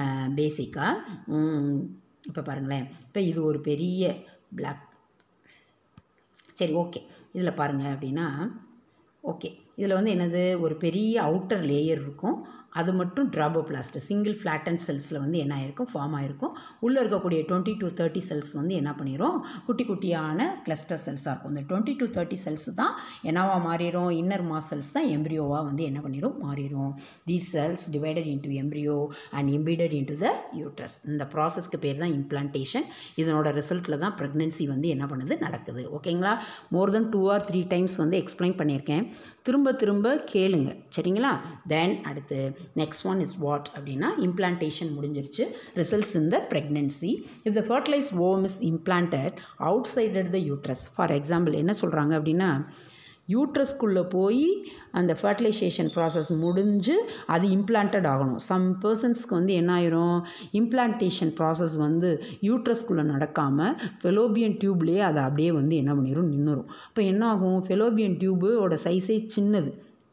பேசிக்காக இப்போ பாருங்களேன் இப்போ இது ஒரு பெரிய பிளாக் சரி ஓகே இதில் பாருங்கள் அப்படின்னா ஓகே இதில் வந்து என்னது ஒரு பெரிய அவுட்டர் லேயர் இருக்கும் அது மட்டும் ட்ராபோபிளாஸ்ட் சிங்கிள் ஃப்ளாட்டன் செல்ஸில் வந்து என்ன ஆயிருக்கும் ஃபார்ம் ஆயிருக்கும் உள்ளே இருக்கக்கூடிய டுவெண்ட்டி டு தேர்ட்டி செல்ஸ் வந்து என்ன பண்ணிடும் குட்டி குட்டியான கிளஸ்டர் செல்ஸாக இருக்கும் இந்த டுவெண்ட்டி டு தேர்ட்டி செல்ஸ் தான் என்னவா மாறிடும் இன்னர் மா செல்ஸ் தான் எம்ப்ரியோவாக வந்து என்ன பண்ணிடும் மாறிடும் these cells divided into embryo and embedded into the uterus இந்த ப்ராசஸ்க்கு பேர் தான் இம்ப்ளான்டேஷன் இதனோட ரிசல்ட்டில் தான் ப்ரெக்னென்சி வந்து என்ன பண்ணுது நடக்குது ஓகேங்களா more then two or three times வந்து எக்ஸ்பிளைன் பண்ணியிருக்கேன் திரும்ப திரும்ப கேளுங்க சரிங்களா தென் அடுத்து நெக்ஸ்ட் ஒன் இஸ் வாட் அப்படின்னா இம்ப்ளான்டேஷன் முடிஞ்சிருச்சு results in the pregnancy if the fertilize ovum is implanted outside the uterus for example என்ன சொல்கிறாங்க அப்படின்னா யூட்ரஸ்குள்ளே போய் அந்த ஃபர்டிலைசேஷன் ப்ராசஸ் முடிஞ்சு அது இம்ப்ளான்டட் ஆகணும் சம் பர்சன்ஸ்க்கு வந்து என்ன ஆயிரும் இம்ப்ளான்டேஷன் ப்ராசஸ் வந்து யூட்ரஸ்குள்ளே நடக்காமல் ஃபெலோபியன் டியூப்லேயே அதை அப்படியே வந்து என்ன பண்ணிடும் நின்றுரும் அப்போ என்ன ஆகும் ஃபெலோபியன் டியூபோட சைஸே சின்னது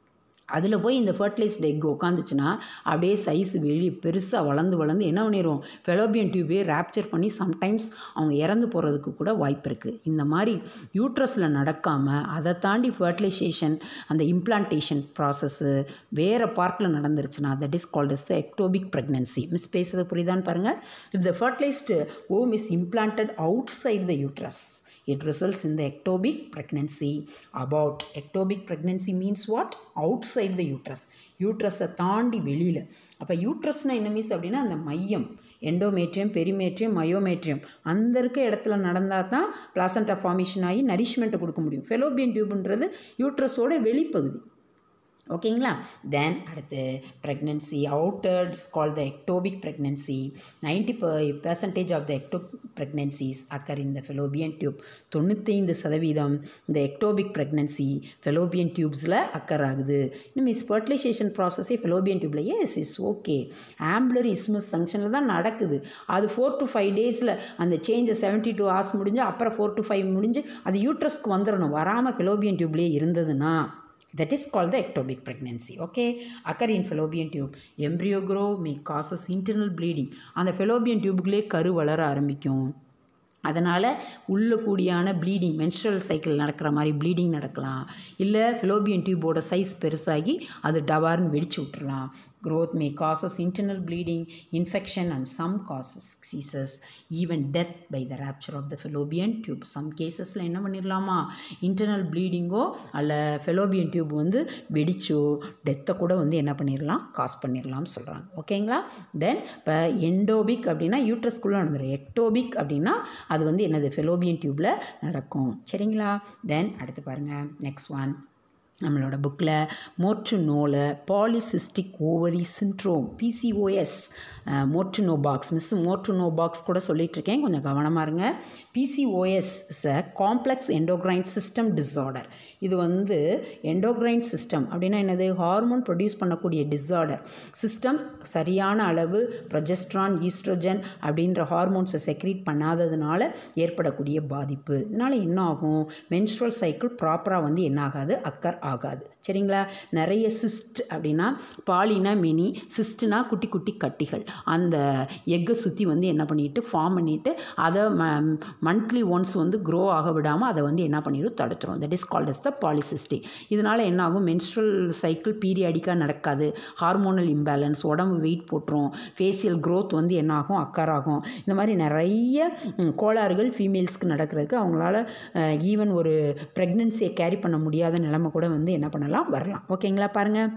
அதில் போய் இந்த ஃபர்டிலைஸ்டு எக் உட்காந்துச்சுன்னா அப்படியே சைஸ் வெளியே பெருசாக வளர்ந்து வளர்ந்து என்ன பண்ணிடும் ஃபெலோபியன் டியூபே ரேப்சர் பண்ணி சம்டைம்ஸ் அவங்க இறந்து போகிறதுக்கு கூட வாய்ப்பு இருக்குது இந்த மாதிரி யூட்ரஸில் நடக்காமல் அதை தாண்டி ஃபர்டிலைசேஷன் அந்த இம்ப்ளான்டேஷன் ப்ராசஸ்ஸு வேறு பார்ட்டில் நடந்துருச்சுன்னா that is called is the ectopic pregnancy miss பேசுறது புரியுதான்னு பாருங்கள் if the fertilized ovum is implanted outside the uterus it results in the ectopic pregnancy about ectopic pregnancy means what outside the uterus யூட்ரஸை தாண்டி வெளியில் அப்போ யூட்ரஸ்னால் என்ன means அப்படின்னா அந்த மையம் எண்டோமேட்ரியம் பெரிமேட்ரியம் மயோமேட்ரியம் அந்த இருக்க இடத்துல நடந்தால் தான் பிளாசண்டா ஃபார்மேஷன் ஆகி நரிஷ்மெண்ட்டை கொடுக்க முடியும் ஃபெலோபியன் டியூப்ன்றது யூட்ரஸோட வெளிப்பகுதி ஓகேங்களா தென் அடுத்து pregnancy outer is call the ectopic pregnancy ninety percentage of the ecto pregnancies occur இந்த ஃபெலோபியன் டியூப் தொண்ணூத்தைந்து சதவீதம் இந்த எக்டோபிக் ப்ரெக்னென்சி ஃபெலோபியன் டியூப்ஸில் அக்கர் ஆகுது இன்னும் மிஸ் ஃபர்டிலைசேஷன் ப்ராசஸே ஃபெலோபியன் டியூப்பில் yes is okay ampullar isthmus ஃபங்க்ஷனில் தான் நடக்குது அது ஃபோர் டு ஃபைவ் டேஸில் அந்த சேஞ்சை செவன்ட்டி டூ ஹவர்ஸ் முடிஞ்சு அப்புறம் ஃபோர் டு ஃபைவ் முடிஞ்சு அது யூட்ரஸ்க்கு வந்துடணும் வராமல் ஃபெலோபியன் டியூப்லேயே இருந்ததுன்னா that is called the ectopic pregnancy okay occur in fallopian tube embryo grow may causes internal bleeding அந்த fallopian டியூபுக்குள்ளே கரு வளர ஆரம்பிக்கும் அதனால் உள்ள கூடியான ப்ளீடிங் மென்ஸ்ட்ரல் சைக்கிள் நடக்கிற மாதிரி ப்ளீடிங் நடக்கலாம் இல்லை ஃபிலோபியன் டியூபோட சைஸ் பெருசாகி அது டவார்னு வெடிச்சு விட்டுறலாம் growth may causes internal bleeding infection and some causes seizures even death by the rupture of the fallopian tube some casesல என்ன பண்ணிடலாமா இன்டர்னல் ப்ளீடிங்கோ அல்ல ஃபெலோபியன் டியூப் வந்து வெடிச்சோ டெத்தை கூட வந்து என்ன பண்ணிடலாம் காஸ் பண்ணிடலாம்னு சொல்கிறாங்க ஓகேங்களா தென் இப்போ எண்டோபிக் அப்படின்னா யூட்ரஸ்குள்ளே நடந்துடும் எக்டோபிக் அப்படின்னா அது வந்து என்னது ஃபெலோபியன் டியூப்பில் நடக்கும் சரிங்களா தென் அடுத்து பாருங்கள் நெக்ஸ்ட் ஒன் நம்மளோட புக்கில் மோர்டுனோவில் polycystic ovary syndrome PCOS more to know box miss more to know box கூட சொல்லிட்டு இருக்கேன் கொஞ்சம் கவனமாக இருங்க PCOS is a complex endocrine system disorder இது வந்து எண்டோக்ரைன் சிஸ்டம் அப்படின்னா என்னது ஹார்மோன் ப்ரொடியூஸ் பண்ணக்கூடிய டிஸார்டர் சிஸ்டம் சரியான அளவு ப்ரொஜெஸ்ட்ரான் ஈஸ்ட்ரோஜன் அப்படின்ற ஹார்மோன்ஸை செக்ரீட் பண்ணாததுனால ஏற்படக்கூடிய பாதிப்பு இதனால் என்ன ஆகும் மென்ஸ்ட்ரல் சைக்கிள் ப்ராப்பராக வந்து என்ன ஆகாது அக்கர் ஆகாது சரிங்களா நிறைய சிஸ்ட் அப்படின்னா பாலினா மினி சிஸ்ட்னா குட்டி குட்டி கட்டிகள் அந்த எக்கை சுற்றி வந்து என்ன பண்ணிட்டு ஃபார்ம் பண்ணிவிட்டு அதை ம மந்த்லி ஒன்ஸ் வந்து க்ரோ ஆக விடாமல் அதை வந்து என்ன பண்ணிடும் தடுத்துரும் that is called is the polycystic இதனால் என்ன ஆகும் மென்ஸ்ட்ரல் சைக்கிள் பீரியாடிக்காக நடக்காது ஹார்மோனல் இம்பேலன்ஸ் உடம்பு வெயிட் போட்டுரும் ஃபேஷியல் க்ரோத் வந்து என்ன ஆகும் அக்கர் ஆகும் இந்த மாதிரி நிறைய ம், கோளாறுகள் ஃபீமேல்ஸ்க்கு நடக்கிறதுக்கு அவங்களால ஈவன் ஒரு ப்ரெக்னென்சியை கேரி பண்ண முடியாத நிலைமை கூட வந்து என்ன பண்ணலாம் வரலாம் ஓகேங்களா பாருங்கள்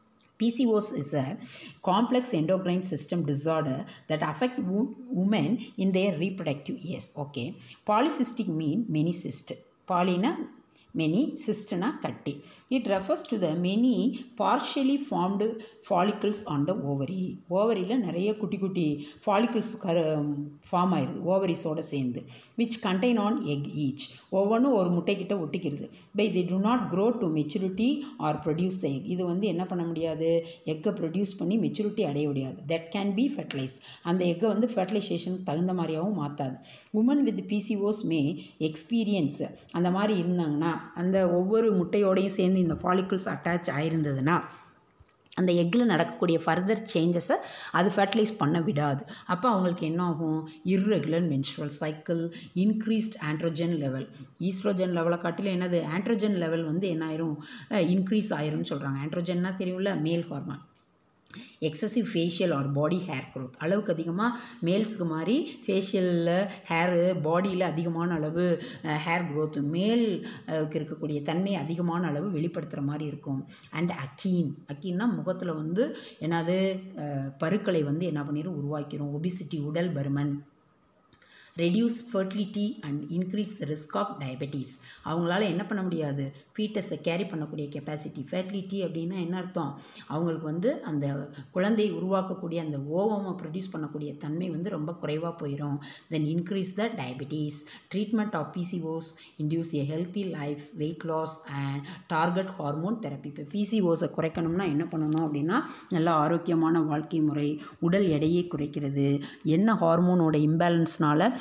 PCOS is a complex endocrine system disorder that affect wo- women in their reproductive years. Okay. Polycystic mean many cyst. Polyna many cystna கட்டி it refers to the many partially formed follicles on the ovary ஓவரியில் நிறைய குட்டி குட்டி follicles கரு form ஆயிடுது ஓவரிஸோட சேர்ந்து which contain on egg each ஒவ்வொன்றும் ஒரு முட்டைக்கிட்ட ஒட்டிக்கிறது பை they do not grow to maturity or produce the egg இது வந்து என்ன பண்ண முடியாது எக்கை ப்ரொடியூஸ் பண்ணி மெச்சூரிட்டி அடைய முடியாது தட் கேன் பி ஃபெர்டிலைஸ்ட் அந்த எக்கை வந்து ஃபெர்டிலைசேஷன் தகுந்த மாதிரியாகவும் மாற்றாது women with PCOS may experience அந்த மாதிரி இருந்தாங்கன்னா அந்த ஒவ்வொரு முட்டையோடையும் சேர்ந்து இந்த ஃபாலிகல்ஸ் அட்டாச் ஆயிருந்ததுன்னா அந்த எக்கில் நடக்கக்கூடிய ஃபர்தர் சேஞ்சஸை அது ஃபர்டிலைஸ் பண்ண விடாது அப்போ அவங்களுக்கு என்ன ஆகும் irregular menstrual cycle increased androgen level estrogen லெவலை காட்டிலும் என்னது ஆண்ட்ரோஜன் லெவல் வந்து என்ன ஆயிரும் இன்க்ரீஸ் ஆயிரும்னு சொல்கிறாங்க ஆண்ட்ரோஜன்னா தெரியும்ல male hormone excessive facial or body hair growth அளவுக்கு அதிகமாக மேல்ஸுக்கு மாதிரி ஃபேஷியலில் ஹேரு பாடியில் அதிகமான அளவு ஹேர் growth மேல் அஹ், இருக்கக்கூடிய தன்மை அதிகமான அளவு வெளிப்படுத்துகிற மாதிரி இருக்கும் அண்ட் அக்கீன் அக்கீன்னா முகத்தில் வந்து என்னது அஹ், பருக்களை வந்து என்ன பண்ணிடும் உருவாக்கிரும் ஒபிசிட்டி உடல் பருமன் reduce fertility and increase the risk of diabetes அவங்களால என்ன பண்ண முடியாது ஃபீட்டஸை கேரி பண்ணக்கூடிய கெப்பாசிட்டி ஃபர்டிலிட்டி அப்படின்னா என்ன அர்த்தம் அவங்களுக்கு வந்து அந்த குழந்தையை உருவாக்கக்கூடிய அந்த ஓவமை ப்ரொடியூஸ் பண்ணக்கூடிய தன்மை வந்து ரொம்ப குறைவாக போயிடும் then increase the diabetes treatment of PCOS induce a healthy life weight loss and target hormone therapy இப்போ பிசிஓஸை குறைக்கணும்னா என்ன பண்ணணும் அப்படின்னா நல்ல ஆரோக்கியமான வாழ்க்கை முறை உடல் எடையை குறைக்கிறது என்ன ஹார்மோனோட இம்பேலன்ஸ்னால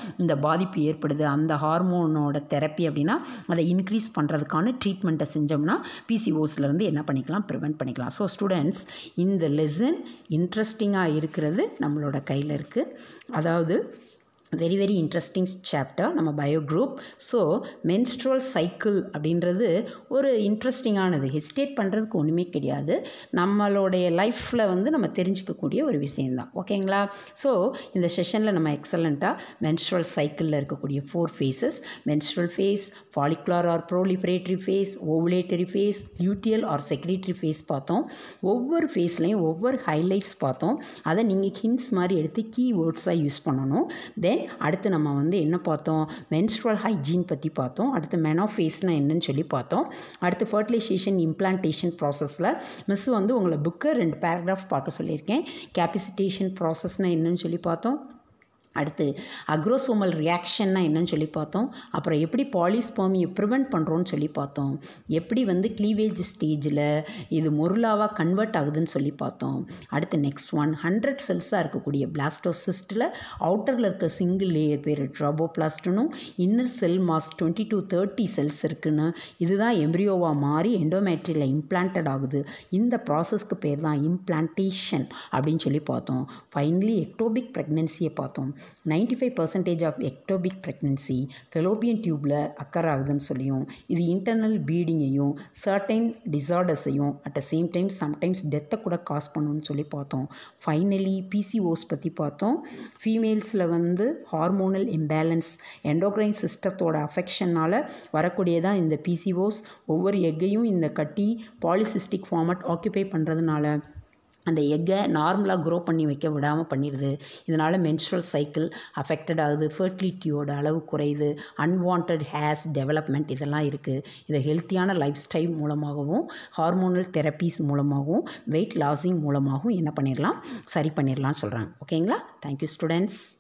இந்த பாதிப்பு ஏற்படுது அந்த ஹார்மோனோட தெரப்பி அப்படின்னா அதை இன்க்ரீஸ் பண்ணுறதுக்கான ட்ரீட்மெண்ட்டை செஞ்சோம்னா பிசிஓஸ்லேருந்து என்ன பண்ணிக்கலாம் ப்ரிவெண்ட் பண்ணிக்கலாம் ஸோ ஸ்டூடெண்ட்ஸ் இந்த லெசன் இன்ட்ரெஸ்டிங்காக இருக்கிறது நம்மளோட கையில் இருக்குது அதாவது வெரி வெரி இன்ட்ரெஸ்டிங் சாப்டர் நம்ம bio group so menstrual cycle அப்படின்றது ஒரு இன்ட்ரெஸ்டிங்கானது ஹெசிடேட் பண்ணுறதுக்கு ஒன்றுமே கிடையாது நம்மளுடைய லைஃப்பில் வந்து நம்ம தெரிஞ்சுக்கக்கூடிய ஒரு விஷயந்தான் ஓகேங்களா ஸோ இந்த செஷனில் நம்ம எக்ஸலண்ட்டாக மென்ஸ்ட்ரல் சைக்கிளில் இருக்கக்கூடிய four phases menstrual phase follicular or proliferatory phase ovulatory phase luteal or secretory phase பார்த்தோம் ஒவ்வொரு ஃபேஸ்லையும் ஒவ்வொரு ஹைலைட்ஸ் பார்த்தோம் அதை நீங்கள் ஹின்ஸ் மாதிரி எடுத்து கீ வேர்ட்ஸாக யூஸ் பண்ணணும் தென் அடுத்து நம்ம வந்து என்ன பார்த்தோம் மென்ஸ்ட்ரல் ஹைஜீன் பற்றி பார்த்தோம் அடுத்து மெனோஃபேஸ்னால் என்னன்னு சொல்லி பார்த்தோம் அடுத்து ஃபர்டிலைசேஷன் இம்ப்ளான்டேஷன் ப்ராசஸில் மிஸ் வந்து உங்களை புக்கை ரெண்டு பேராகிராஃப் பார்க்க சொல்லியிருக்கேன் கேபிசிட்டேஷன் ப்ராசஸ்னால் என்னன்னு சொல்லி பார்த்தோம் அடுத்து அக்ரோசோமல் ரியாக்ஷன்னா என்னன்னு சொல்லி பார்த்தோம் அப்புறம் எப்படி பாலிஸ்பர்மியை ப்ரிவெண்ட் பண்ணுறோன்னு சொல்லி பார்த்தோம் எப்படி வந்து க்ளீவேஜ் ஸ்டேஜில் இது மொருலாவாக கன்வெர்ட் ஆகுதுன்னு சொல்லி பார்த்தோம் அடுத்து நெக்ஸ்ட் ஒன் ஹண்ட்ரட் செல்ஸாக இருக்கக்கூடிய பிளாஸ்டோசிஸ்ட்டில் அவுட்டரில் இருக்க சிங்கிள் லேயர் பேர் ட்ராபோபிளாஸ்ட்னும் inner cell mass twenty to thirty cells இருக்குன்னு இதுதான் எம்ப்ரியோவாக மாறி எண்டோமேட்ரியில் இம்ப்ளான்டட் ஆகுது இந்த ப்ராசஸ்க்கு பேர் தான் இம்ப்ளான்டேஷன் அப்படின்னு சொல்லி பார்த்தோம் ஃபைனலி எக்டோபிக் ப்ரெக்னென்சியை பார்த்தோம் ninety five percentage of ectopic pregnancy fallopian டியூப்பில் அக்கர் ஆகுதுன்னு சொல்லியும் இது இன்டர்னல் ப்ளீடிங்கையும் சர்டைன் டிசார்டர்ஸையும் at the same time sometimes டெத்தை கூட காஸ் பண்ணுன்னு சொல்லி பார்த்தோம் ஃபைனலி பிசிஓஸ் பற்றி பார்த்தோம் ஃபீமேல்ஸில் வந்து ஹார்மோனல் இம்பேலன்ஸ் எண்டோக்ரைன் சிஸ்டத்தோட அஃபெக்ஷனால் வரக்கூடியதான் இந்த பிசிஓஸ் ஒவ்வொரு எக்கையும் இந்த கட்டி பாலிசிஸ்டிக் ஃபார்மட் ஆக்குபை பண்ணுறதுனால அந்த எக்கை நார்மலாக க்ரோ பண்ணி வைக்க விடாமல் பண்ணிடுது இதனால் மென்ஸ்ட்ரல் சைக்கிள் அஃபெக்டட் ஆகுது ஃபர்டிலிட்டியோட அளவு குறையுது அன்வான்ட் ஹேர்ஸ் டெவலப்மெண்ட் இதெல்லாம் இருக்குது இதை ஹெல்த்தியான லைஃப் ஸ்டைல் மூலமாகவும் ஹார்மோனல் தெரப்பீஸ் மூலமாகவும் வெயிட் லாஸிங் மூலமாகவும் என்ன பண்ணிடலாம் சரி பண்ணிடலாம் சொல்கிறாங்க ஓகேங்களா தேங்க்யூ ஸ்டூடெண்ட்ஸ்